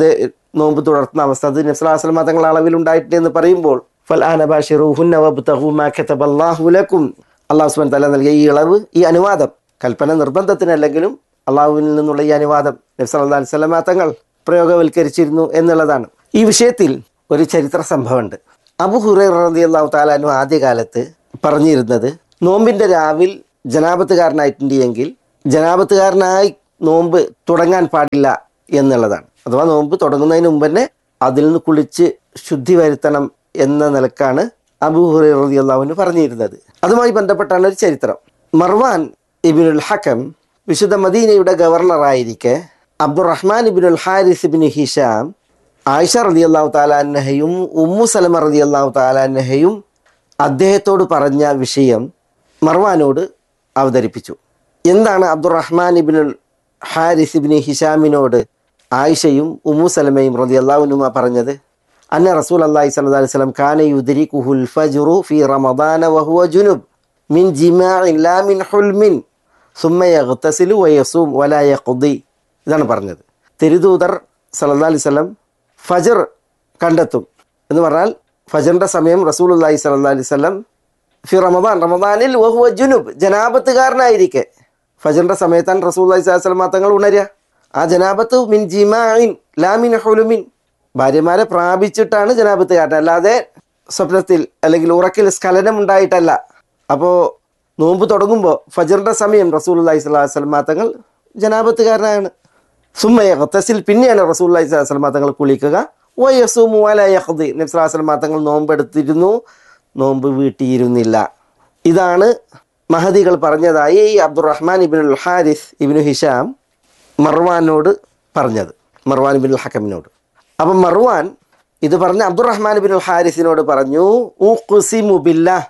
നോമ്പ് തുടർത്തുന്ന അവസ്ഥ അത് നബ്സലാസ്ലമ തങ്ങൾ അളവിൽ ഉണ്ടായിട്ടുണ്ട് എന്ന് പറയുമ്പോൾ ഫൽ ആനബാഷിറുഹുന്ന വബ്തഗു മാ കതബല്ലാഹു ലക്കും അള്ളാഹു സുബ്ഹാനഹു തആല നൽകിയ ഈ ഇളവ് ഈ അനുവാദം കൽപ്പന നിർബന്ധത്തിനല്ലെങ്കിലും അള്ളാഹുവിൽ നിന്നുള്ള ഈ അനുവാദം നബ്സ് അലൈഹി സ്വലമ തങ്ങൾ പ്രയോഗവൽക്കരിച്ചിരുന്നു എന്നുള്ളതാണ് ഈ വിഷയത്തിൽ ഒരു ചരിത്ര സംഭവമുണ്ട് അബു ഹുറൈറ റളിയല്ലാഹു താലാനു ആദ്യകാലത്ത് പറഞ്ഞിരുന്നത് നോമ്പിന്റെ രാവിൽ ജനാപത്തുകാരനായിട്ടുണ്ട് എങ്കിൽ ജനാപത്തുകാരനായി നോമ്പ് തുടങ്ങാൻ പാടില്ല എന്നുള്ളതാണ് അഥവാ നോമ്പ് തുടങ്ങുന്നതിന് മുമ്പ് തന്നെ അതിൽ നിന്ന് കുളിച്ച് ശുദ്ധി വരുത്തണം എന്ന നിലക്കാണ് അബു ഹുറൈറ റളിയല്ലാഹുവിന് പറഞ്ഞിരുന്നത് അതുമായി ബന്ധപ്പെട്ടാണ് ഒരു ചരിത്രം മർവാൻ ഇബിനുൽ ഹക്കം വിശുദ്ധ മദീനയുടെ ഗവർണറായിരിക്കെ അബ്ദുറഹ്മാൻ ഇബിനുൽ ഹാരിസ് ഇബിൻ ഹിഷാം ആയിഷ റതി അള്ളാഹു താലാന്നഹയും ഉമ്മു സലമ റതി അള്ളാഹു താലാന്നഹയും അദ്ദേഹത്തോട് പറഞ്ഞ വിഷയം മർവാനോട് അവതരിപ്പിച്ചു എന്താണ് അബ്ദുറഹ്മാൻ ഇബിനുൽ ഹാരിസ് ഇബിൻ ഹിഷാമിനോട് ആയിഷയും ഉമ്മു സലമയും റതി അള്ളാഹുനുമ പറഞ്ഞത് അന്ന റസൂൽ അള്ളാഹി സ്വല്ലല്ലാഹി അലൈഹി വസല്ലം കാന യുദ്രികുഹുൽ ഫജ്റു ഫി റമദാന വഹുവ ജുനുബ് മിൻ ജിമാഇൻ ലാ മിൻ ഹുൽമിൻ സുമ്മ യഗ്തസിലു വയസൂം വലാ യഖ്ദി ഇതാണ് പറഞ്ഞത് തിരുദൂതർ സല്ലല്ലാഹി അലൈഹി വസല്ലം ഫജർ കണ്ടെത്തും എന്ന് പറഞ്ഞാൽ ഫജറിന്റെ സമയം റസൂൽ അള്ളാഹി സല്ലല്ലാഹി അലൈഹി വസല്ലം ഫി റമദാൻ റമദാനിൽ വഹുവ ജുനുബ് ജനാപത്തുകാരനായിരിക്കെ ഫജറിന്റെ സമയത്താണ് റസൂൽ അള്ളാഹി സ്വല്ലല്ലാഹി അലൈഹി വസല്ലം തങ്ങൾ ഉണരുക ആ ജനാപത്ത് മിൻ ജിമാഇൻ ലാ മിൻ ഹുലുമിൻ ഭാര്യമാരെ പ്രാപിച്ചിട്ടാണ് ജനാപത്തുകാരൻ അല്ലാതെ സ്വപ്നത്തിൽ അല്ലെങ്കിൽ ഉറക്കിൽ സ്ഖലനം ഉണ്ടായിട്ടല്ല അപ്പോൾ നോമ്പ് തുടങ്ങുമ്പോൾ ഫജറിന്റെ സമയം റസൂൽ അള്ളാഹി സ്വലാഹു വസ്ലം തങ്ങൾ ജനാപത്തുകാരനാണ് സുമ്മയ ഖത്തസിൽ പിന്നെയാണ് റസൂൽ അള്ളാഹി സ്വലാഹു വസ്ലം തങ്ങൾ കുളിക്കുക വയസ്സുമു വലയഹദി നബ്സലാസ്ലം തങ്ങൾ നോമ്പെടുത്തിരുന്നു നോമ്പ് വീട്ടിയിരുന്നില്ല ഇതാണ് മഹദികൾ പറഞ്ഞതായി ഈ അബ്ദുറഹ്മാൻ ഇബിനുൽ ഹാരിസ് ഇബിനു ഹിഷാം മർവാനോട് പറഞ്ഞത് മർവാൻ ഇബിൻ ഹക്കമിനോട് അപ്പം മർവാൻ ഇത് പറഞ്ഞ അബ്ദുറഹ്മാൻ ബിൻ ഹാരിസിനോട് പറഞ്ഞു "ഉഖ്സിമു ബില്ലാഹ്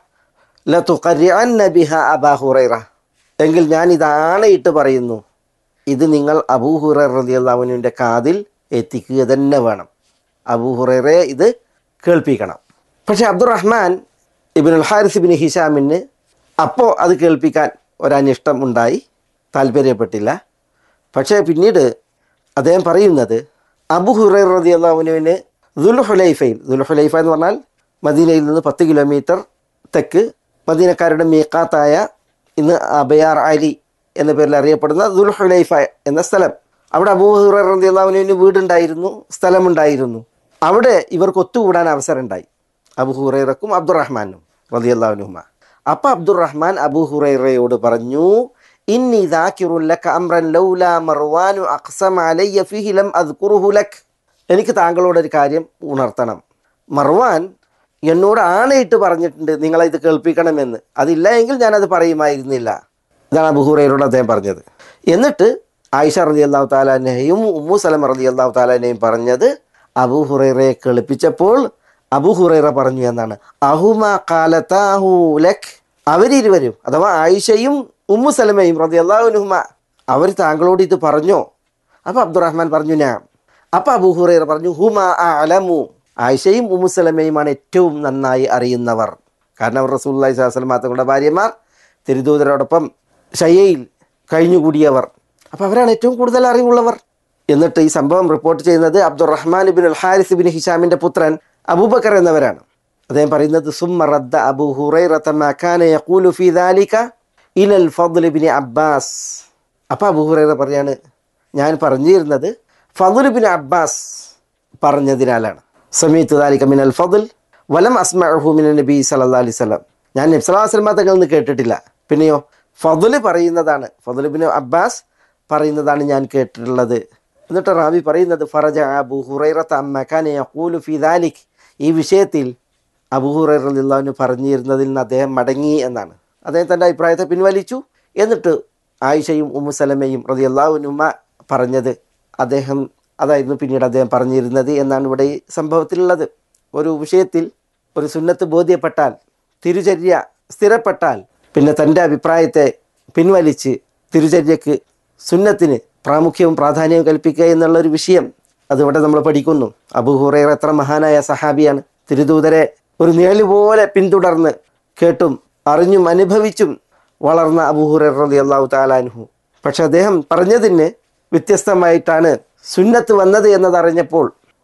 ലതുഖരിഅന്ന ബിഹ അബാ ഹുറൈറ എങ്കിൽ ഞാൻ ഇത് ആണയിട്ട് പറയുന്നു ഇത് നിങ്ങൾ അബൂ ഹുറൈറ റളിയല്ലാഹുവിൻ്റെ കാതിൽ എത്തിക്കുക തന്നെ വേണം അബൂ ഹുറൈറയെ ഇത് കേൾപ്പിക്കണം പക്ഷേ അബ്ദുറഹ്മാൻ ഇബിനുൽ ഹാരിസ് ഇബിൻ ഹിഷാമിന് അപ്പോൾ അത് കേൾപ്പിക്കാൻ ഒരനിഷ്ടം ഉണ്ടായി താല്പര്യപ്പെട്ടില്ല പക്ഷേ പിന്നീട് അദ്ദേഹം പറയുന്നത് അബു ഹുറൈർ റതി അള്ളാഹുനുവിന് ദുൽഹുലൈഫയിൽ ദുൽഹുലൈഫ എന്ന് പറഞ്ഞാൽ മദീനയിൽ നിന്ന് പത്ത് കിലോമീറ്റർ തെക്ക് മദീനക്കാരുടെ മീക്കാത്തായ ഇന്ന് അബയാർ അലി എന്ന പേരിൽ അറിയപ്പെടുന്ന ദുൽഹുലൈഫ എന്ന സ്ഥലം അവിടെ അബൂ ഹുറൈർ റതി അള്ളാഹുനുവിന് വീടുണ്ടായിരുന്നു സ്ഥലമുണ്ടായിരുന്നു അവിടെ ഇവർക്ക് ഒത്തുകൂടാൻ അവസരം ഉണ്ടായി അബു ഹുറൈറക്കും അബ്ദുറഹ്മാനും റതി അള്ളാഹുനുമ അപ്പം അബ്ദുറഹ്മാൻ അബു ഹുറൈറയോട് പറഞ്ഞു ഇന്നി ദാക്കിറുൻ ലക അംറൻ ലൗലാ മർവാനു അഖ്സം അലയ്യ ഫീഹി ലം അദ്കുറുഹു ലക് എനിക്ക് താങ്കളോട് ഒരു കാര്യം ഉണർത്തണം മർവാൻ എന്നോട് ആണയിട്ട് പറഞ്ഞിട്ടുണ്ട് നിങ്ങളെ ഇത് കേൾപ്പിക്കണമെന്ന് അതില്ല എങ്കിൽ ഞാനത് പറയുമായിരുന്നില്ല ഇതാണ് അബുഹുറയോട് അദ്ദേഹം പറഞ്ഞത് എന്നിട്ട് ആയിഷ റതി അള്ളാഹു താലാനെയും ഉമ്മു സലം റതി അള്ളാഹു താലാനെയും പറഞ്ഞത് അബു ഹുറൈറയെ കേൾപ്പിച്ചപ്പോൾ അബു ഹുറൈറ പറഞ്ഞു എന്നാണ് അഹുമ കാലത്താഹു ലക് അവരിരുവരും അഥവാ ആയിഷയും ഉമ്മു സലമയും റതി അള്ളാഹുനുഹുമ അവർ താങ്കളോട് ഇത് പറഞ്ഞോ അപ്പോൾ അബ്ദുറഹ്മാൻ പറഞ്ഞു ഞാൻ അപ്പോൾ അബു ഹുറൈറ പറഞ്ഞു ഹുമ അലമു ആയിഷയും ഉമ്മു സലമയുമാണ് ഏറ്റവും നന്നായി അറിയുന്നവർ കാരണം അവർ റസൂല്ലി സ്വലമ തങ്ങളുടെ ഭാര്യമാർ തിരുദൂതരോടൊപ്പം ഷയ്യയിൽ കഴിഞ്ഞുകൂടിയവർ അപ്പോൾ അവരാണ് ഏറ്റവും കൂടുതൽ അറിവുള്ളവർ എന്നിട്ട് ഈ സംഭവം റിപ്പോർട്ട് ചെയ്യുന്നത് അബ്ദുറഹ്മാൻ ബിൻ അൽ ഹാരിസ് ബിൻ ഹിഷാമിൻ്റെ പുത്രൻ അബൂബക്കർ എന്നവരാണ് അദ്ദേഹം പറയുന്നത് സുമ്മ റദ്ദ അബു ഹുറൈറത മാ കാന യഖൂലു ഫീ ദാലിക ഇലൽ ഫضل ബിൻ അബ്ബാസ് അപ്പോൾ അബു ഹുറൈറ പറയാണ് ഞാൻ പറഞ്ഞിരുന്നത് ഫضل ബിൻ അബ്ബാസ് പറഞ്ഞതിനാലാണ് സമീത്ത് ദാലിക മിൻ അൽ ഫضل വലം അസ്മഅഹു മിൻ നബി സല്ലല്ലാഹു അലൈഹി വസല്ലം ഞാൻ നബി സല്ലല്ലാഹു അലൈഹി വസല്ലം തങ്ങളിൽ നിന്ന് കേട്ടിട്ടില്ല പിന്നെയോ ഫضل പറയുന്നതാണ് ഫضل ബിൻ അബ്ബാസ് പറയുന്നതാണ് ഞാൻ കേട്ടിട്ടുള്ളത് എന്നിട്ട് റാവി പറയുന്നത് ഫറജ അബു ഹുറൈറത്ത അമ്മക്കാന യഖൂലു ഫി ദാലിക് ഈ വിഷയത്തിൽ അബു ഹുറൈറ റളിയല്ലാഹു പറഞ്ഞിരുന്നതിൽ നിന്ന് അദ്ദേഹം മടങ്ങി എന്നാണ് അദ്ദേഹം തൻ്റെ അഭിപ്രായത്തെ പിൻവലിച്ചു എന്നിട്ട് ആയിഷയും ഉമ്മു സലമയും റളിയല്ലാഹുനുമ പറഞ്ഞത് അദ്ദേഹം അതായിരുന്നു പിന്നീട് അദ്ദേഹം പറഞ്ഞിരുന്നത് എന്നാണ് ഇവിടെ ഈ സംഭവത്തിലുള്ളത് ഒരു വിഷയത്തിൽ ഒരു സുന്നത്ത് ബോധ്യപ്പെട്ടാൽ തിരുചര്യ സ്ഥിരപ്പെട്ടാൽ പിന്നെ തൻ്റെ അഭിപ്രായത്തെ പിൻവലിച്ച് തിരുചര്യക്ക് സുന്നത്തിന് പ്രാമുഖ്യവും പ്രാധാന്യവും കൽപ്പിക്കുക എന്നുള്ള ഒരു വിഷയം അതിവിടെ നമ്മൾ പഠിക്കുന്നു അബു ഹുറൈറ എത്ര മഹാനായ സഹാബിയാണ് തിരുദൂതരെ ഒരു നിഴല് പോലെ പിന്തുടർന്ന് കേട്ടും അറിഞ്ഞും അനുഭവിച്ചും വളർന്ന അബു ഹുറൈറ റളി അള്ളാഹു താലാൻഹു പക്ഷെ അദ്ദേഹം പറഞ്ഞതിന് വ്യത്യസ്തമായിട്ടാണ് സുന്നത്ത് വന്നത് എന്നതറിഞ്ഞപ്പോൾ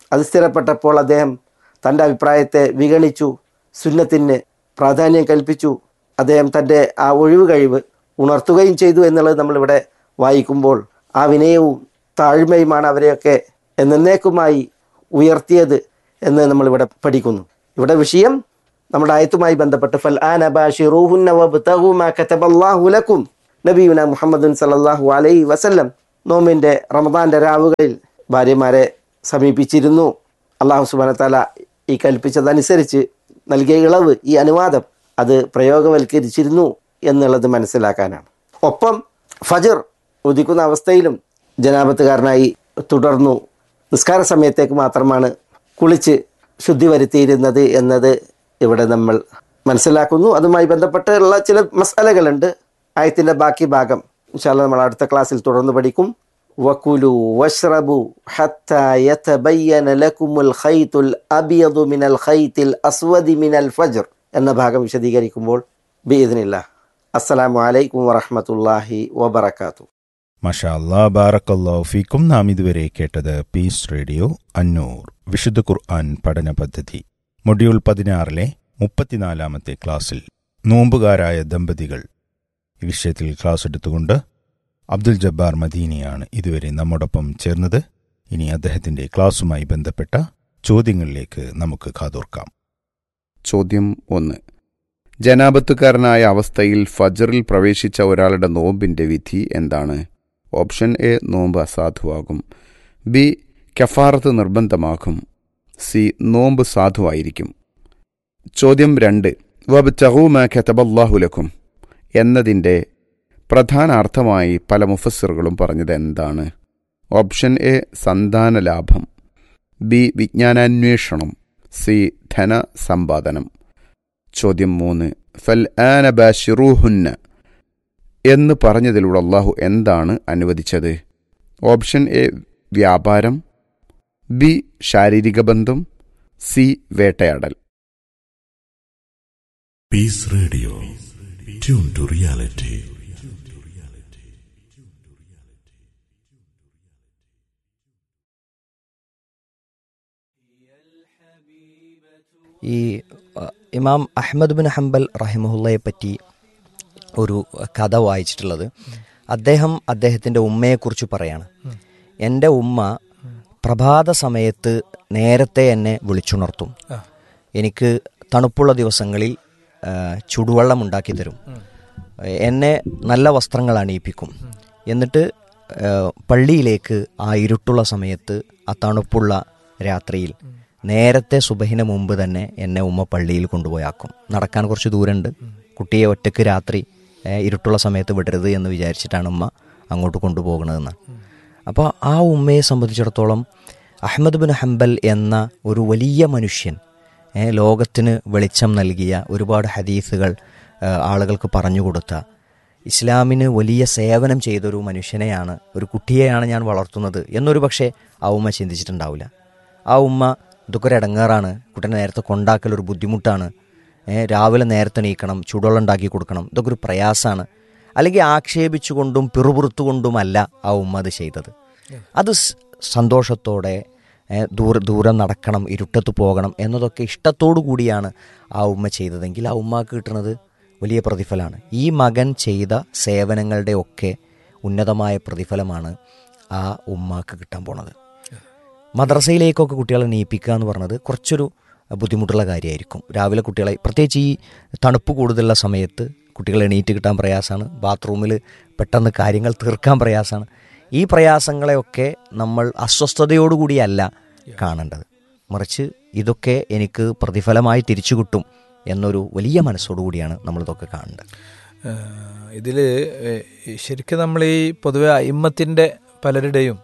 അത് സ്ഥിരപ്പെട്ടപ്പോൾ അദ്ദേഹം തൻ്റെ അഭിപ്രായത്തെ വിഗണിച്ചു സുന്നത്തിന് പ്രാധാന്യം കൽപ്പിച്ചു അദ്ദേഹം തൻ്റെ ആ ഒഴിവ് കഴിവ് ഉണർത്തുകയും ചെയ്തു എന്നുള്ളത് നമ്മളിവിടെ വായിക്കുമ്പോൾ ആ വിനയവും താഴ്മയുമാണ് അവരെയൊക്കെ എന്നേക്കുമായി ഉയർത്തിയത് എന്ന് നമ്മളിവിടെ പഠിക്കുന്നു ഇവിടെ വിഷയം നമ്മുടെ ആയത്തുമായി ബന്ധപ്പെട്ട് ഫൽ ആന ബാഷിറൂഹുന്ന വബ്തഗു മാ കതബല്ലാഹു ലക്കും നബിയുന മുഹമ്മദുൻ സല്ലല്ലാഹു അലൈഹി വസല്ലം നോമിൻ്റെ റമദാൻ്റെ രാവുകളിൽ ഭാര്യമാരെ സമീപിച്ചിരുന്നു അള്ളാഹു സുബാന താല ഈ കൽപ്പിച്ചതനുസരിച്ച് നൽകിയ ഇളവ് ഈ അനുവാദം അത് പ്രയോഗവൽക്കരിച്ചിരുന്നു എന്നുള്ളത് മനസ്സിലാക്കാനാണ് ഒപ്പം ഫജർ ഉദിക്കുന്ന അവസ്ഥയിലും ജനാപത്തുകാരനായി തുടർന്നു നിസ്കാര സമയത്തേക്ക് മാത്രമാണ് കുളിച്ച് ശുദ്ധി വരുത്തിയിരുന്നത് എന്നത് ഇവിടെ നമ്മൾ മനസ്സിലാക്കുന്നു അതുമായി ബന്ധപ്പെട്ടുള്ള ചില മസാലകളുണ്ട് ആയത്തിൻ്റെ ബാക്കി ഭാഗം ഇൻഷാല്ല നമ്മൾ അടുത്ത ക്ലാസ്സിൽ തുടർന്ന് പഠിക്കും വക്കുലു വഷ്റബു ഹത്ത യതബയ്യന ലക്കുമുൽ ഖൈത്തുൽ അബിയദു മിനൽ ഖൈത്തിൽ അസ്വദി മിനൽ ഫജ്ർ എന്ന ഭാഗം വിശദീകരിക്കുമ്പോൾ ബിഇദ്നില്ലാ അസ്സലാമു അലൈക്കും വറഹ്മത്തുള്ളാഹി വബറകാത്തു മഷാ അല്ലാ ബാറക്കല്ലാഹു ഫീക്കും നാം ഇതുവരെ കേട്ടത് പീസ് റേഡിയോ അന്നൂർ വിശുദ്ധ ഖുർആൻ പഠന പദ്ധതി മൊഡ്യൂൾ പതിനാറിലെ മുപ്പത്തിനാലാമത്തെ ക്ലാസ്സിൽ നോമ്പുകാരായ ദമ്പതികൾ ഈ വിഷയത്തിൽ ക്ലാസ് എടുത്തുകൊണ്ട് അബ്ദുൽ ജബ്ബാർ മദീനിയാണ് ഇതുവരെ നമ്മോടൊപ്പം ചേർന്നത് ഇനി അദ്ദേഹത്തിന്റെ ക്ലാസുമായി ബന്ധപ്പെട്ട ചോദ്യങ്ങളിലേക്ക് നമുക്ക് കാതോർക്കാം ചോദ്യം ഒന്ന് ജനാപത്തുകാരനായ അവസ്ഥയിൽ ഫജറിൽ പ്രവേശിച്ച ഒരാളുടെ നോമ്പിന്റെ വിധി എന്താണ് ഓപ്ഷൻ എ നോമ്പ് അസാധുവാകും ബി കഫാറത്ത് നിർബന്ധമാകും സി നോമ്പ് സാധുവായിരിക്കും ചോദ്യം രണ്ട് വബ് ചഹൂമ ഖത്തബല്ലാഹുലക്കും എന്നതിൻ്റെ പ്രധാന അർത്ഥമായി പല മുഫസ്സിറുകളും പറഞ്ഞത് എന്താണ് ഓപ്ഷൻ എ സന്താന ലാഭം ബി വിജ്ഞാനാന്വേഷണം സി ധന സമ്പാദനം ചോദ്യം മൂന്ന് ഫൽ ആന ബാഷിറൂഹുന്ന എന്ന് പറഞ്ഞതിലൂടെ അള്ളാഹു എന്താണ് അനുവദിച്ചത് ഓപ്ഷൻ എ വ്യാപാരം ബി ശാരീരിക ബന്ധം സി വേട്ടയാടൽ Peace Radio. Tune to reality. ഈ അഹ്, ഇമാം അഹമ്മദ് ബിൻ ഹംബൽ റഹിമഹുല്ലയെ പറ്റി ഒരു കഥ വായിച്ചിട്ടുള്ളത് അദ്ദേഹം അദ്ദേഹത്തിൻ്റെ ഉമ്മയെക്കുറിച്ച് പറയാണ് എൻ്റെ ഉമ്മ പ്രഭാത സമയത്ത് നേരത്തെ എന്നെ വിളിച്ചുണർത്തും എനിക്ക് തണുപ്പുള്ള ദിവസങ്ങളിൽ ആ, ചുടുവെള്ളം ഉണ്ടാക്കി തരും എന്നെ നല്ല വസ്ത്രങ്ങൾ അണിയിപ്പിക്കും എന്നിട്ട് ആ, പള്ളിയിലേക്ക് ആ ഇരുട്ടുള്ള സമയത്ത് ആ തണുപ്പുള്ള രാത്രിയിൽ നേരത്തെ സുബഹിന് മുമ്പ് തന്നെ എന്നെ ഉമ്മ പള്ളിയിൽ കൊണ്ടുപോയാക്കും നടക്കാൻ കുറച്ച് ദൂരമുണ്ട് കുട്ടിയെ ഒറ്റയ്ക്ക് രാത്രി ഏ, ഇരുട്ടുള്ള സമയത്ത് വിടരുത് എന്ന് വിചാരിച്ചിട്ടാണ് ഉമ്മ അങ്ങോട്ട് കൊണ്ടുപോകണതെന്ന് അപ്പോൾ ആ ഉമ്മയെ സംബന്ധിച്ചിടത്തോളം അഹമ്മദ് ബിൻ ഹംബൽ എന്ന ഒരു വലിയ മനുഷ്യൻ ഏ, ലോകത്തിന് വെളിച്ചം നൽകിയ ഒരുപാട് ഹദീസുകൾ ഏ, ആളുകൾക്ക് പറഞ്ഞു കൊടുത്ത ഇസ്ലാമിന് വലിയ സേവനം ചെയ്തൊരു മനുഷ്യനെയാണ് ഒരു കുട്ടിയെയാണ് ഞാൻ വളർത്തുന്നത് എന്നൊരു പക്ഷേ ആ ഉമ്മ ചിന്തിച്ചിട്ടുണ്ടാവില്ല ആ ഉമ്മ ഇതൊക്കെ ഒരു ഇടങ്ങാറാണ് കുട്ടനെ നേരത്തെ കൊണ്ടാക്കൽ ഒരു ബുദ്ധിമുട്ടാണ് ഏ, രാവിലെ നേരത്തെ എണീക്കണം ചൂടുവെള്ളം ഉണ്ടാക്കി കൊടുക്കണം ഇതൊക്കെ ഒരു പ്രയാസമാണ് അല്ലെങ്കിൽ ആക്ഷേപിച്ചുകൊണ്ടും പിറുപിറുത്തുകൊണ്ടുമല്ല ആ ഉമ്മ അത് ചെയ്തത് അത് സ് സന്തോഷത്തോടെ ഏ, ദൂരെ ദൂരം നടക്കണം ഇരുട്ടത്ത് പോകണം എന്നതൊക്കെ ഇഷ്ടത്തോടു കൂടിയാണ് ആ ഉമ്മ ചെയ്തതെങ്കിൽ ആ ഉമ്മക്ക് കിട്ടുന്നത് വലിയ പ്രതിഫലമാണ് ഈ മകൻ ചെയ്ത സേവനങ്ങളുടെ ഒക്കെ ഉന്നതമായ പ്രതിഫലമാണ് ആ ഉമ്മാക്ക് കിട്ടാൻ പോണത് മദ്രസയിലേക്കൊക്കെ കുട്ടികളെ നീപ്പിക്കുക എന്ന് പറഞ്ഞത് കുറച്ചൊരു ബുദ്ധിമുട്ടുള്ള കാര്യമായിരിക്കും രാവിലെ കുട്ടികളെ പ്രത്യേകിച്ച് ഈ തണുപ്പ് കൂടുതലുള്ള സമയത്ത് കുട്ടികളെ എണീറ്റ് കിട്ടാൻ പ്രയാസമാണ് ബാത്റൂമിൽ പെട്ടെന്ന് കാര്യങ്ങൾ തീർക്കാൻ പ്രയാസമാണ് ഈ പ്രയാസങ്ങളെയൊക്കെ നമ്മൾ അസ്വസ്ഥതയോടുകൂടിയല്ല കാണേണ്ടത് മറിച്ച് ഇതൊക്കെ എനിക്ക് പ്രതിഫലമായി തിരിച്ചു കിട്ടും എന്നൊരു വലിയ മനസ്സോടുകൂടിയാണ് നമ്മളിതൊക്കെ കാണേണ്ടത് ഇതിൽ ശരിക്കും നമ്മൾ ഈ പൊതുവെ അയിമ്മത്തിൻ്റെ പലരുടെയും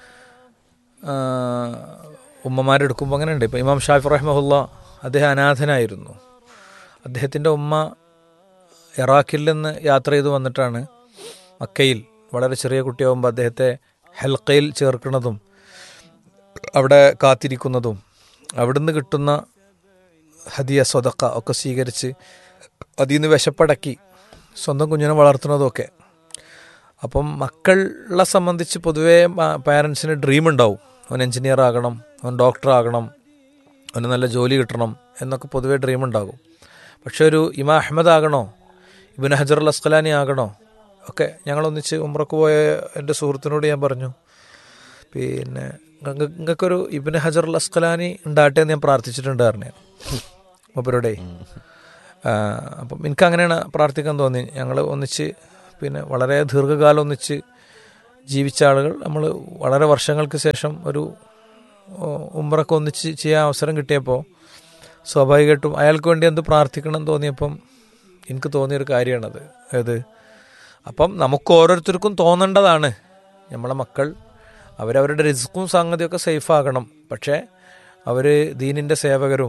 ആ, ഉമ്മമാരെടുക്കുമ്പോൾ അങ്ങനെ ഉണ്ട് ഇപ്പോൾ ഇമാം ഷാഫി റഹ്മഹുല്ല അദ്ദേഹം അനാഥനായിരുന്നു അദ്ദേഹത്തിൻ്റെ ഉമ്മ ഇറാഖിൽ നിന്ന് യാത്ര ചെയ്ത് വന്നിട്ടാണ് മക്കയിൽ വളരെ ചെറിയ കുട്ടിയാകുമ്പോൾ അദ്ദേഹത്തെ ഹെൽക്കയിൽ ചേർക്കുന്നതും അവിടെ കാത്തിരിക്കുന്നതും അവിടുന്ന് കിട്ടുന്ന ഹദിയ സ്വതക്ക ഒക്കെ സ്വീകരിച്ച് അതിൽ നിന്ന് വിശപ്പടക്കി സ്വന്തം കുഞ്ഞിനെ വളർത്തുന്നതും ഒക്കെ അപ്പം മക്കളെ സംബന്ധിച്ച് പൊതുവേ പാരൻസിന് ഡ്രീം ഉണ്ടാവും അവൻ എഞ്ചിനീയർ ആകണം അവൻ ഡോക്ടർ ആകണം അവന് നല്ല ജോലി കിട്ടണം എന്നൊക്കെ പൊതുവേ ഡ്രീം ഉണ്ടാകും പക്ഷെ ഒരു ഇമാ അഹമ്മദ് ആകണോ ഇബിൻ ഹജർ അൽ അസ്കലാനി ആകണോ ഒക്കെ ഞങ്ങളൊന്നിച്ച് ഉമ്രക്ക് പോയ എൻ്റെ സുഹൃത്തിനോട് ഞാൻ പറഞ്ഞു പിന്നെ നിങ്ങൾക്കൊരു ഇബിൻ ഹജർ അൽ അസ്കലാനി ഉണ്ടാകട്ടെ എന്ന് ഞാൻ പ്രാർത്ഥിച്ചിട്ടുണ്ടായിരുന്നു മൂപ്പരോടെ അപ്പം എനിക്ക് അങ്ങനെയാണ് പ്രാർത്ഥിക്കാൻ തോന്നി ഞങ്ങൾ ഒന്നിച്ച് പിന്നെ വളരെ ദീർഘകാലം ഒന്നിച്ച് ജീവിച്ച ആളുകൾ നമ്മൾ വളരെ വർഷങ്ങൾക്ക് ശേഷം ഒരു ഉമ്രക്ക് ഒന്നിച്ച് ചെയ്യാൻ അവസരം കിട്ടിയപ്പോൾ സ്വാഭാവികമായിട്ടും അയാൾക്ക് വേണ്ടി എന്ത് പ്രാർത്ഥിക്കണം എന്ന് തോന്നിയപ്പം എനിക്ക് തോന്നിയൊരു കാര്യമാണത് അത് അപ്പം നമുക്ക് ഓരോരുത്തർക്കും തോന്നേണ്ടതാണ് നമ്മളെ മക്കൾ അവരവരുടെ റിസ്ക്കും സംഗതിയൊക്കെ സേഫ് ആകണം പക്ഷേ അവർ ദീനിൻ്റെ സേവകരും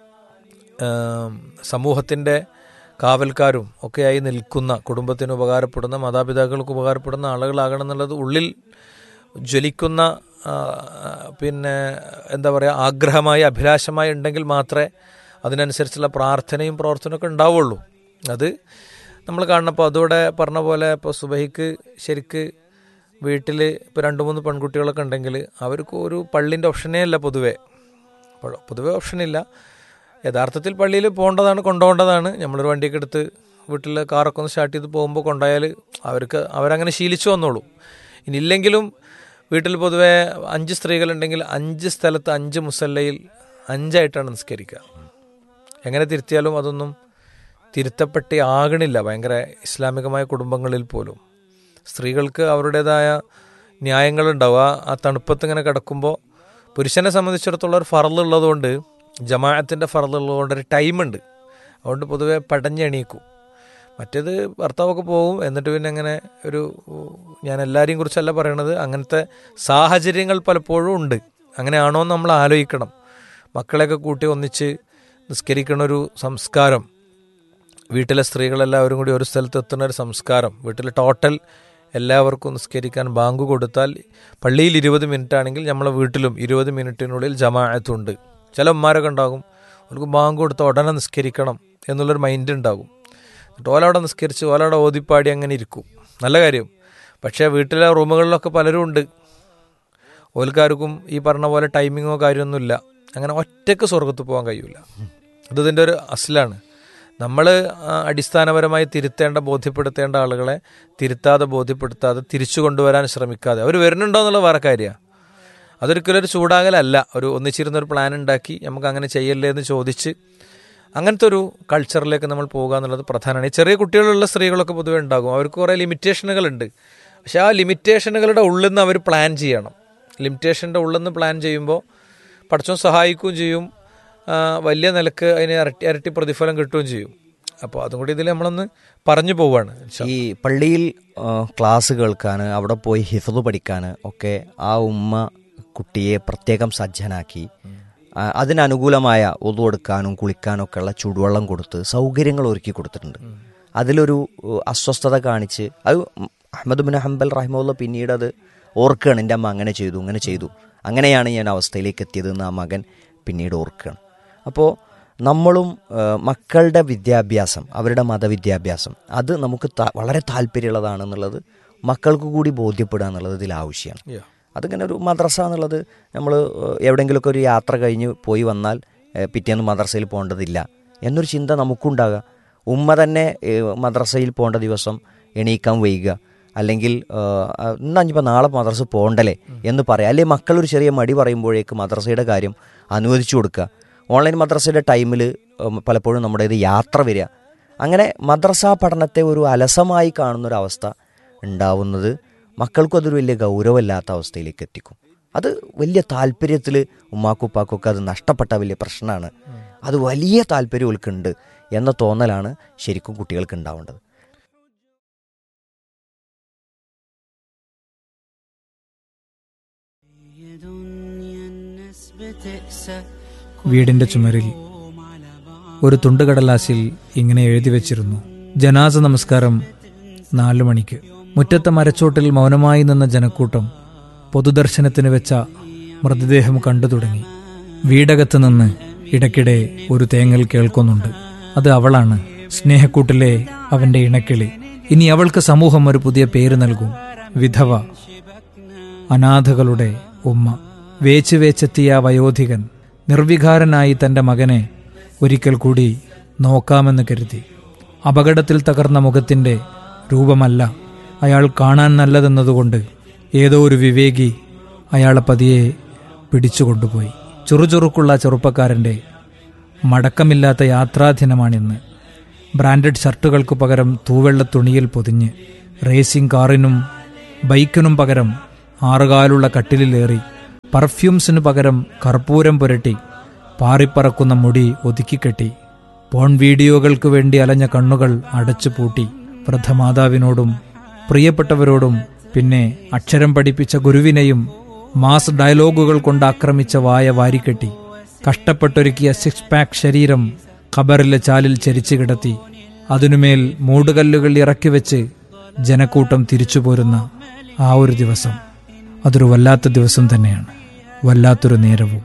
സമൂഹത്തിൻ്റെ കാവൽക്കാരും ഒക്കെയായി നിൽക്കുന്ന കുടുംബത്തിന് ഉപകാരപ്പെടുന്ന മാതാപിതാക്കൾക്ക് ഉപകാരപ്പെടുന്ന ആളുകളാകണം എന്നുള്ളത് ഉള്ളിൽ ജ്വലിക്കുന്ന പിന്നെ എന്താ പറയുക ആഗ്രഹമായി അഭിലാഷമായി ഉണ്ടെങ്കിൽ മാത്രമേ അതിനനുസരിച്ചുള്ള പ്രാർത്ഥനയും പ്രവർത്തനമൊക്കെ ഉണ്ടാവുള്ളൂ അത് നമ്മൾ കാണുന്നപ്പോൾ അതോടെ പറഞ്ഞ പോലെ ഇപ്പോൾ സുബഹിക്ക് ശരിക്ക് വീട്ടിൽ ഇപ്പോൾ രണ്ട് മൂന്ന് പെൺകുട്ടികളൊക്കെ ഉണ്ടെങ്കിൽ അവർക്ക് ഒരു പള്ളിൻ്റെ ഓപ്ഷനേ അല്ല പൊതുവേ പൊതുവേ ഓപ്ഷനില്ല യഥാർത്ഥത്തിൽ പള്ളിയിൽ പോകേണ്ടതാണ് കൊണ്ടുപോകേണ്ടതാണ് നമ്മളൊരു വണ്ടിയൊക്കെ എടുത്ത് വീട്ടിൽ കാറൊക്കെ ഒന്ന് സ്റ്റാർട്ട് ചെയ്ത് പോകുമ്പോൾ കൊണ്ടുപോയാൽ അവർക്ക് അവരങ്ങനെ ശീലിച്ചു വന്നോളൂ ഇനി ഇല്ലെങ്കിലും വീട്ടിൽ പൊതുവെ അഞ്ച് സ്ത്രീകളുണ്ടെങ്കിൽ അഞ്ച് സ്ഥലത്ത് അഞ്ച് മുസല്ലയിൽ അഞ്ചായിട്ടാണ് നിസ്കരിക്കുക എങ്ങനെ തിരുത്തിയാലും അതൊന്നും തിരുത്തപ്പെട്ടി ആകണില്ല ഭയങ്കര ഇസ്ലാമികമായ കുടുംബങ്ങളിൽ പോലും സ്ത്രീകൾക്ക് അവരുടേതായ ന്യായങ്ങളുണ്ടാവുക ആ തണുപ്പത്ത് ഇങ്ങനെ കിടക്കുമ്പോൾ പുരുഷനെ സംബന്ധിച്ചിടത്തോളം ഒരു ഫറലുള്ളതുകൊണ്ട് ജമാഅത്തിൻ്റെ ഫറലുള്ളതുകൊണ്ട് ഒരു ടൈമുണ്ട് അതുകൊണ്ട് പൊതുവെ പടഞ്ഞെണീക്കും മറ്റേത് ഭർത്താവൊക്കെ പോകും എന്നിട്ട് പിന്നെ അങ്ങനെ ഒരു ഞാൻ എല്ലാവരെയും കുറിച്ചല്ല പറയണത് അങ്ങനത്തെ സാഹചര്യങ്ങൾ പലപ്പോഴും ഉണ്ട് അങ്ങനെയാണോ എന്ന് നമ്മൾ ആലോചിക്കണം മക്കളെയൊക്കെ കൂട്ടി ഒന്നിച്ച് നിസ്കരിക്കണ ഒരു സംസ്കാരം വീട്ടിലെ സ്ത്രീകളെല്ലാവരും കൂടി ഒരു സ്ഥലത്ത് എത്തുന്ന ഒരു സംസ്കാരം വീട്ടിൽ ടോട്ടൽ എല്ലാവർക്കും നിസ്കരിക്കാൻ ബാങ്ക് കൊടുത്താൽ പള്ളിയിൽ ഇരുപത് മിനിറ്റ് ആണെങ്കിൽ നമ്മളെ വീട്ടിലും ഇരുപത് മിനിറ്റിനുള്ളിൽ ജമാഅത്തുണ്ട് ചില ഉമ്മാരൊക്കെ ഉണ്ടാകും അവർക്ക് ബാങ്ക് കൊടുത്ത ഉടനെ നിസ്കരിക്കണം എന്നുള്ളൊരു മൈൻഡ് ഉണ്ടാകും എന്നിട്ട് ഓലവിടെ നിസ്കരിച്ച് ഓലവിടെ ഓതിപ്പാടി അങ്ങനെ ഇരിക്കും നല്ല കാര്യം പക്ഷേ വീട്ടിലെ റൂമുകളിലൊക്കെ പലരും ഉണ്ട് ഓൽക്കാർക്കും ഈ പറഞ്ഞ പോലെ ടൈമിങ്ങോ കാര്യമൊന്നുമില്ല അങ്ങനെ ഒറ്റയ്ക്ക് സ്വർഗത്ത് പോകാൻ കഴിയില്ല ഇത് ഇതിൻ്റെ ഒരു അസലാണ് നമ്മൾ അടിസ്ഥാനപരമായി തിരുത്തേണ്ട ബോധ്യപ്പെടുത്തേണ്ട ആളുകളെ തിരുത്താതെ ബോധ്യപ്പെടുത്താതെ തിരിച്ചു കൊണ്ടുവരാൻ ശ്രമിക്കാതെ അവർ വരുന്നുണ്ടോ എന്നുള്ള വേറെ കാര്യമാണ് അതൊരിക്കലും ഒരു ചൂടാകലല്ല ഒരു ഒന്നിച്ചിരുന്ന ഒരു പ്ലാൻ ഉണ്ടാക്കി നമുക്ക് അങ്ങനെ ചെയ്യല്ലേ എന്ന് ചോദിച്ച് അങ്ങനത്തെ ഒരു കൾച്ചറിലേക്ക് നമ്മൾ പോകുക എന്നുള്ളത് പ്രധാനമാണ് ഈ ചെറിയ കുട്ടികളുള്ള സ്ത്രീകളൊക്കെ പൊതുവേ ഉണ്ടാകും അവർക്ക് കുറേ ലിമിറ്റേഷനുകളുണ്ട് പക്ഷെ ആ ലിമിറ്റേഷനുകളുടെ ഉള്ളിൽ നിന്ന് അവർ പ്ലാൻ ചെയ്യണം ലിമിറ്റേഷൻ്റെ ഉള്ളിൽ നിന്ന് പ്ലാൻ ചെയ്യുമ്പോൾ പഠിച്ചോ സഹായിക്കുകയും ചെയ്യും വലിയ നിലക്ക് അതിന് ഇരട്ടി ഇരട്ടി പ്രതിഫലം കിട്ടുകയും ചെയ്യും അപ്പോൾ അതും കൂടി ഇതിൽ നമ്മളൊന്ന് പറഞ്ഞു പോവാണ് ഈ പള്ളിയിൽ ക്ലാസ് കേൾക്കാൻ അവിടെ പോയി ഹിഫത് പഠിക്കാൻ ഒക്കെ ആ ഉമ്മ കുട്ടിയെ പ്രത്യേകം സജ്ജനാക്കി അതിനനുകൂലമായ ഒതു കൊടുക്കാനും കുളിക്കാനും ഒക്കെ ഉള്ള ചൂടുവെള്ളം കൊടുത്ത് സൗകര്യങ്ങൾ ഒരുക്കി കൊടുത്തിട്ടുണ്ട് അതിലൊരു അസ്വസ്ഥത കാണിച്ച് അത് അഹമ്മദ് ബിൻ ഹംബൽ റഹിമുള്ള പിന്നീട് അത് ഓർക്കുകയാണ് എൻ്റെ അമ്മ അങ്ങനെ ചെയ്തു അങ്ങനെ ചെയ്തു അങ്ങനെയാണ് ഞാൻ അവസ്ഥയിലേക്ക് എത്തിയതെന്ന് ആ മകൻ പിന്നീട് ഓർക്കുകയാണ് അപ്പോൾ നമ്മളും മക്കളുടെ വിദ്യാഭ്യാസം അവരുടെ മതവിദ്യാഭ്യാസം അത് നമുക്ക് വളരെ താല്പര്യമുള്ളതാണെന്നുള്ളത് മക്കൾക്ക് കൂടി ബോധ്യപ്പെടുക എന്നുള്ളത് ഇതിൽ ആവശ്യമാണ് അതിങ്ങനെ ഒരു മദ്രസ എന്നുള്ളത് നമ്മൾ എവിടെയെങ്കിലുമൊക്കെ ഒരു യാത്ര കഴിഞ്ഞ് പോയി വന്നാൽ പിറ്റേന്ന് മദ്രസയിൽ പോകേണ്ടതില്ല എന്നൊരു ചിന്ത നമുക്കുണ്ടാകുക ഉമ്മ തന്നെ മദ്രസയിൽ പോകേണ്ട ദിവസം എണീക്കാൻ വൈകുക അല്ലെങ്കിൽ എന്നാ ഇനിയിപ്പോൾ നാളെ മദ്രസ പോകണ്ടല്ലേ എന്ന് പറയാം അല്ലെങ്കിൽ മക്കളൊരു ചെറിയ മടി പറയുമ്പോഴേക്ക് മദ്രസയുടെ കാര്യം അനുവദിച്ചു കൊടുക്കുക ഓൺലൈൻ മദ്രസയുടെ ടൈമിൽ പലപ്പോഴും നമ്മുടേത് യാത്ര വരിക അങ്ങനെ മദ്രസ പഠനത്തെ ഒരു അലസമായി കാണുന്നൊരവസ്ഥ ഉണ്ടാവുന്നത് മക്കൾക്കും അതൊരു വലിയ ഗൗരവമില്ലാത്ത അവസ്ഥയിലേക്ക് എത്തിക്കും അത് വലിയ താല്പര്യത്തിൽ ഉമ്മാക്കും ഉപ്പാക്കൊക്കെ അത് നഷ്ടപ്പെട്ട വലിയ പ്രശ്നമാണ് അത് വലിയ താല്പര്യം ഓൽക്കുണ്ട് എന്ന തോന്നലാണ് ശരിക്കും കുട്ടികൾക്ക് ഉണ്ടാവേണ്ടത് വീടിന്റെ ചുമരിൽ ഒരു തുണ്ടുകടലാസിൽ ഇങ്ങനെ എഴുതി വച്ചിരുന്നു ജനാസ നമസ്കാരം നാലു മണിക്ക് മുറ്റത്തെ മരച്ചോട്ടിൽ മൗനമായി നിന്ന ജനക്കൂട്ടം പൊതുദർശനത്തിന് വെച്ച മൃതദേഹം കണ്ടു തുടങ്ങി വീടകത്ത് നിന്ന് ഇടയ്ക്കിടെ ഒരു തേങ്ങൽ കേൾക്കുന്നുണ്ട് അത് അവളാണ് സ്നേഹക്കൂട്ടിലെ അവന്റെ ഇണക്കിളി ഇനി അവൾക്ക് സമൂഹം ഒരു പുതിയ പേര് നൽകും വിധവ അനാഥകളുടെ ഉമ്മ വേച്ച് വേച്ചെത്തിയ ആ വയോധികൻ നിർവികാരനായി തന്റെ മകനെ ഒരിക്കൽ കൂടി നോക്കാമെന്ന് കരുതി അപകടത്തിൽ തകർന്ന മുഖത്തിന്റെ രൂപമല്ല അയാൾ കാണാൻ നല്ലതെന്നതുകൊണ്ട് ഏതോ ഒരു വിവേകി അയാളെ പതിയെ പിടിച്ചുകൊണ്ടുപോയി ചുറുചുറുക്കുള്ള ചെറുപ്പക്കാരന്റെ മടക്കമില്ലാത്ത യാത്രാദിനമാണിന്ന് ബ്രാൻഡഡ് ഷർട്ടുകൾക്ക് പകരം തൂവെള്ള തുണിയിൽ പൊതിഞ്ഞ് റേസിംഗ് കാറിനും ബൈക്കിനും പകരം ആറുകാലുള്ള കട്ടിലിലേറി പർഫ്യൂംസിനു പകരം കർപ്പൂരം പുരട്ടി പാറിപ്പറക്കുന്ന മുടി ഒതുക്കിക്കെട്ടി പോൺ വീഡിയോകൾക്ക് വേണ്ടി അലഞ്ഞ കണ്ണുകൾ അടച്ചു പൂട്ടി വൃദ്ധമാതാവിനോടും പ്രിയപ്പെട്ടവരോടും പിന്നെ അക്ഷരം പഠിപ്പിച്ച ഗുരുവിനെയും മാസ് ഡയലോഗുകൾ കൊണ്ട് ആക്രമിച്ച വായ വാരിക്കെട്ടി കഷ്ടപ്പെട്ടൊരുക്കിയ സിക്സ് പാക്ക് ശരീരം ഖബറിലെ ചാലിൽ ചരിച്ചു കിടത്തി അതിനുമേൽ മൂടുകല്ലുകൾ ഇറക്കി വെച്ച് ജനക്കൂട്ടം തിരിച്ചു പോരുന്ന ആ ഒരു ദിവസം അതൊരു വല്ലാത്ത ദിവസം തന്നെയാണ് വല്ലാത്തൊരു നേരവും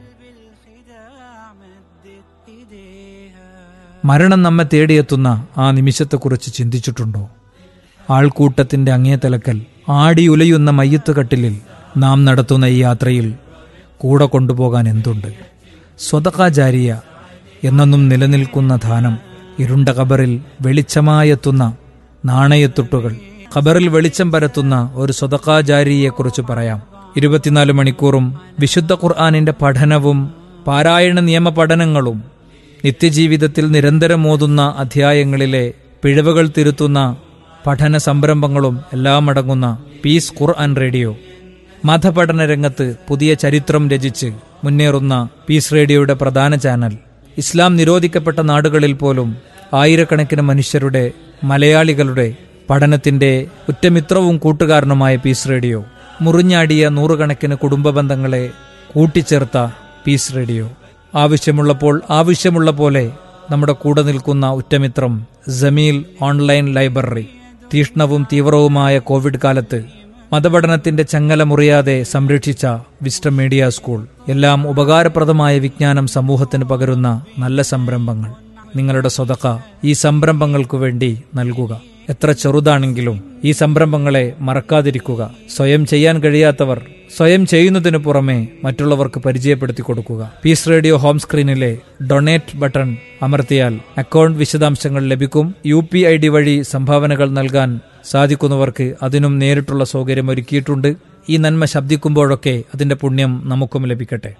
മരണം നമ്മെ തേടിയെത്തുന്ന ആ നിമിഷത്തെക്കുറിച്ച് ചിന്തിച്ചിട്ടുണ്ടോ ആൾക്കൂട്ടത്തിന്റെ അങ്ങേ തലക്കൽ ആടി ഉലയുന്ന മയ്യത്ത് കട്ടിലിൽ നാം നടത്തുന്ന ഈ യാത്രയിൽ കൂടെ കൊണ്ടുപോകാൻ എന്തുണ്ട് സ്വതകാചാരിയ എന്നെന്നും നിലനിൽക്കുന്ന ധാനം ഇരുണ്ട കബറിൽ വെളിച്ചമായെത്തുന്ന നാണയത്തുട്ടുകൾ ഖബറിൽ വെളിച്ചം പരത്തുന്ന ഒരു സ്വതകാചാരിയെക്കുറിച്ച് പറയാം ഇരുപത്തിനാല് മണിക്കൂറും വിശുദ്ധ ഖുർആാനിന്റെ പഠനവും പാരായണ നിയമ പഠനങ്ങളും നിത്യജീവിതത്തിൽ നിരന്തരം ഓതുന്ന അധ്യായങ്ങളിലെ പിഴവുകൾ തിരുത്തുന്ന പഠന സംരംഭങ്ങളും എല്ലാം അടങ്ങുന്ന പീസ് ഖുർആൻ റേഡിയോ മതപഠന രംഗത്ത് പുതിയ ചരിത്രം രചിച്ച് മുന്നേറുന്ന പീസ് റേഡിയോയുടെ പ്രധാന ചാനൽ ഇസ്ലാം നിരോധിക്കപ്പെട്ട നാടുകളിൽ പോലും ആയിരക്കണക്കിന് മനുഷ്യരുടെ മലയാളികളുടെ പഠനത്തിന്റെ ഉറ്റമിത്രവും കൂട്ടുകാരനുമായ പീസ് റേഡിയോ മുറിഞ്ഞാടിയ നൂറുകണക്കിന് കുടുംബ ബന്ധങ്ങളെ കൂട്ടിച്ചേർത്ത പീസ് റേഡിയോ ആവശ്യമുള്ളപ്പോൾ ആവശ്യമുള്ള പോലെ നമ്മുടെ കൂടെ നിൽക്കുന്ന ഉറ്റമിത്രം ജമീൽ ഓൺലൈൻ ലൈബ്രറി തീഷ്ണവും തീവ്രവുമായ കോവിഡ് കാലത്ത് മതപഠനത്തിന്റെ ചങ്ങല മുറിയാതെ സംരക്ഷിച്ച വിസ്റ്റം മീഡിയ സ്കൂൾ എല്ലാം ഉപകാരപ്രദമായ വിജ്ഞാനം സമൂഹത്തിന് പകരുന്ന നല്ല സംരംഭങ്ങൾ നിങ്ങളുടെ സ്വതക്ക ഈ സംരംഭങ്ങൾക്കു വേണ്ടി നൽകുക എത്ര ചെറുതാണെങ്കിലും ഈ സംരംഭങ്ങളെ മറക്കാതിരിക്കുക സ്വയം ചെയ്യാൻ കഴിയാത്തവർ സ്വയം ചെയ്യുന്നതിനു പുറമെ മറ്റുള്ളവർക്ക് പരിചയപ്പെടുത്തി കൊടുക്കുക പീസ് റേഡിയോ ഹോം സ്ക്രീനിലെ ഡൊണേറ്റ് ബട്ടൺ അമർത്തിയാൽ അക്കൗണ്ട് വിശദാംശങ്ങൾ ലഭിക്കും യു പി ഐ ഡി വഴി സംഭാവനകൾ നൽകാൻ സാധിക്കുന്നവർക്ക് അതിനും നേരിട്ടുള്ള സൗകര്യം ഒരുക്കിയിട്ടുണ്ട് ഈ നന്മ ശബ്ദിക്കുമ്പോഴൊക്കെ അതിന്റെ പുണ്യം നമുക്കും ലഭിക്കട്ടെ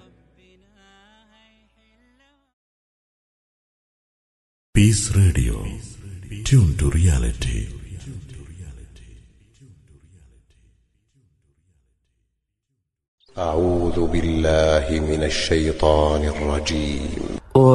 Peace Radio. Tune to reality. أعوذ بالله من الشيطان الرجيم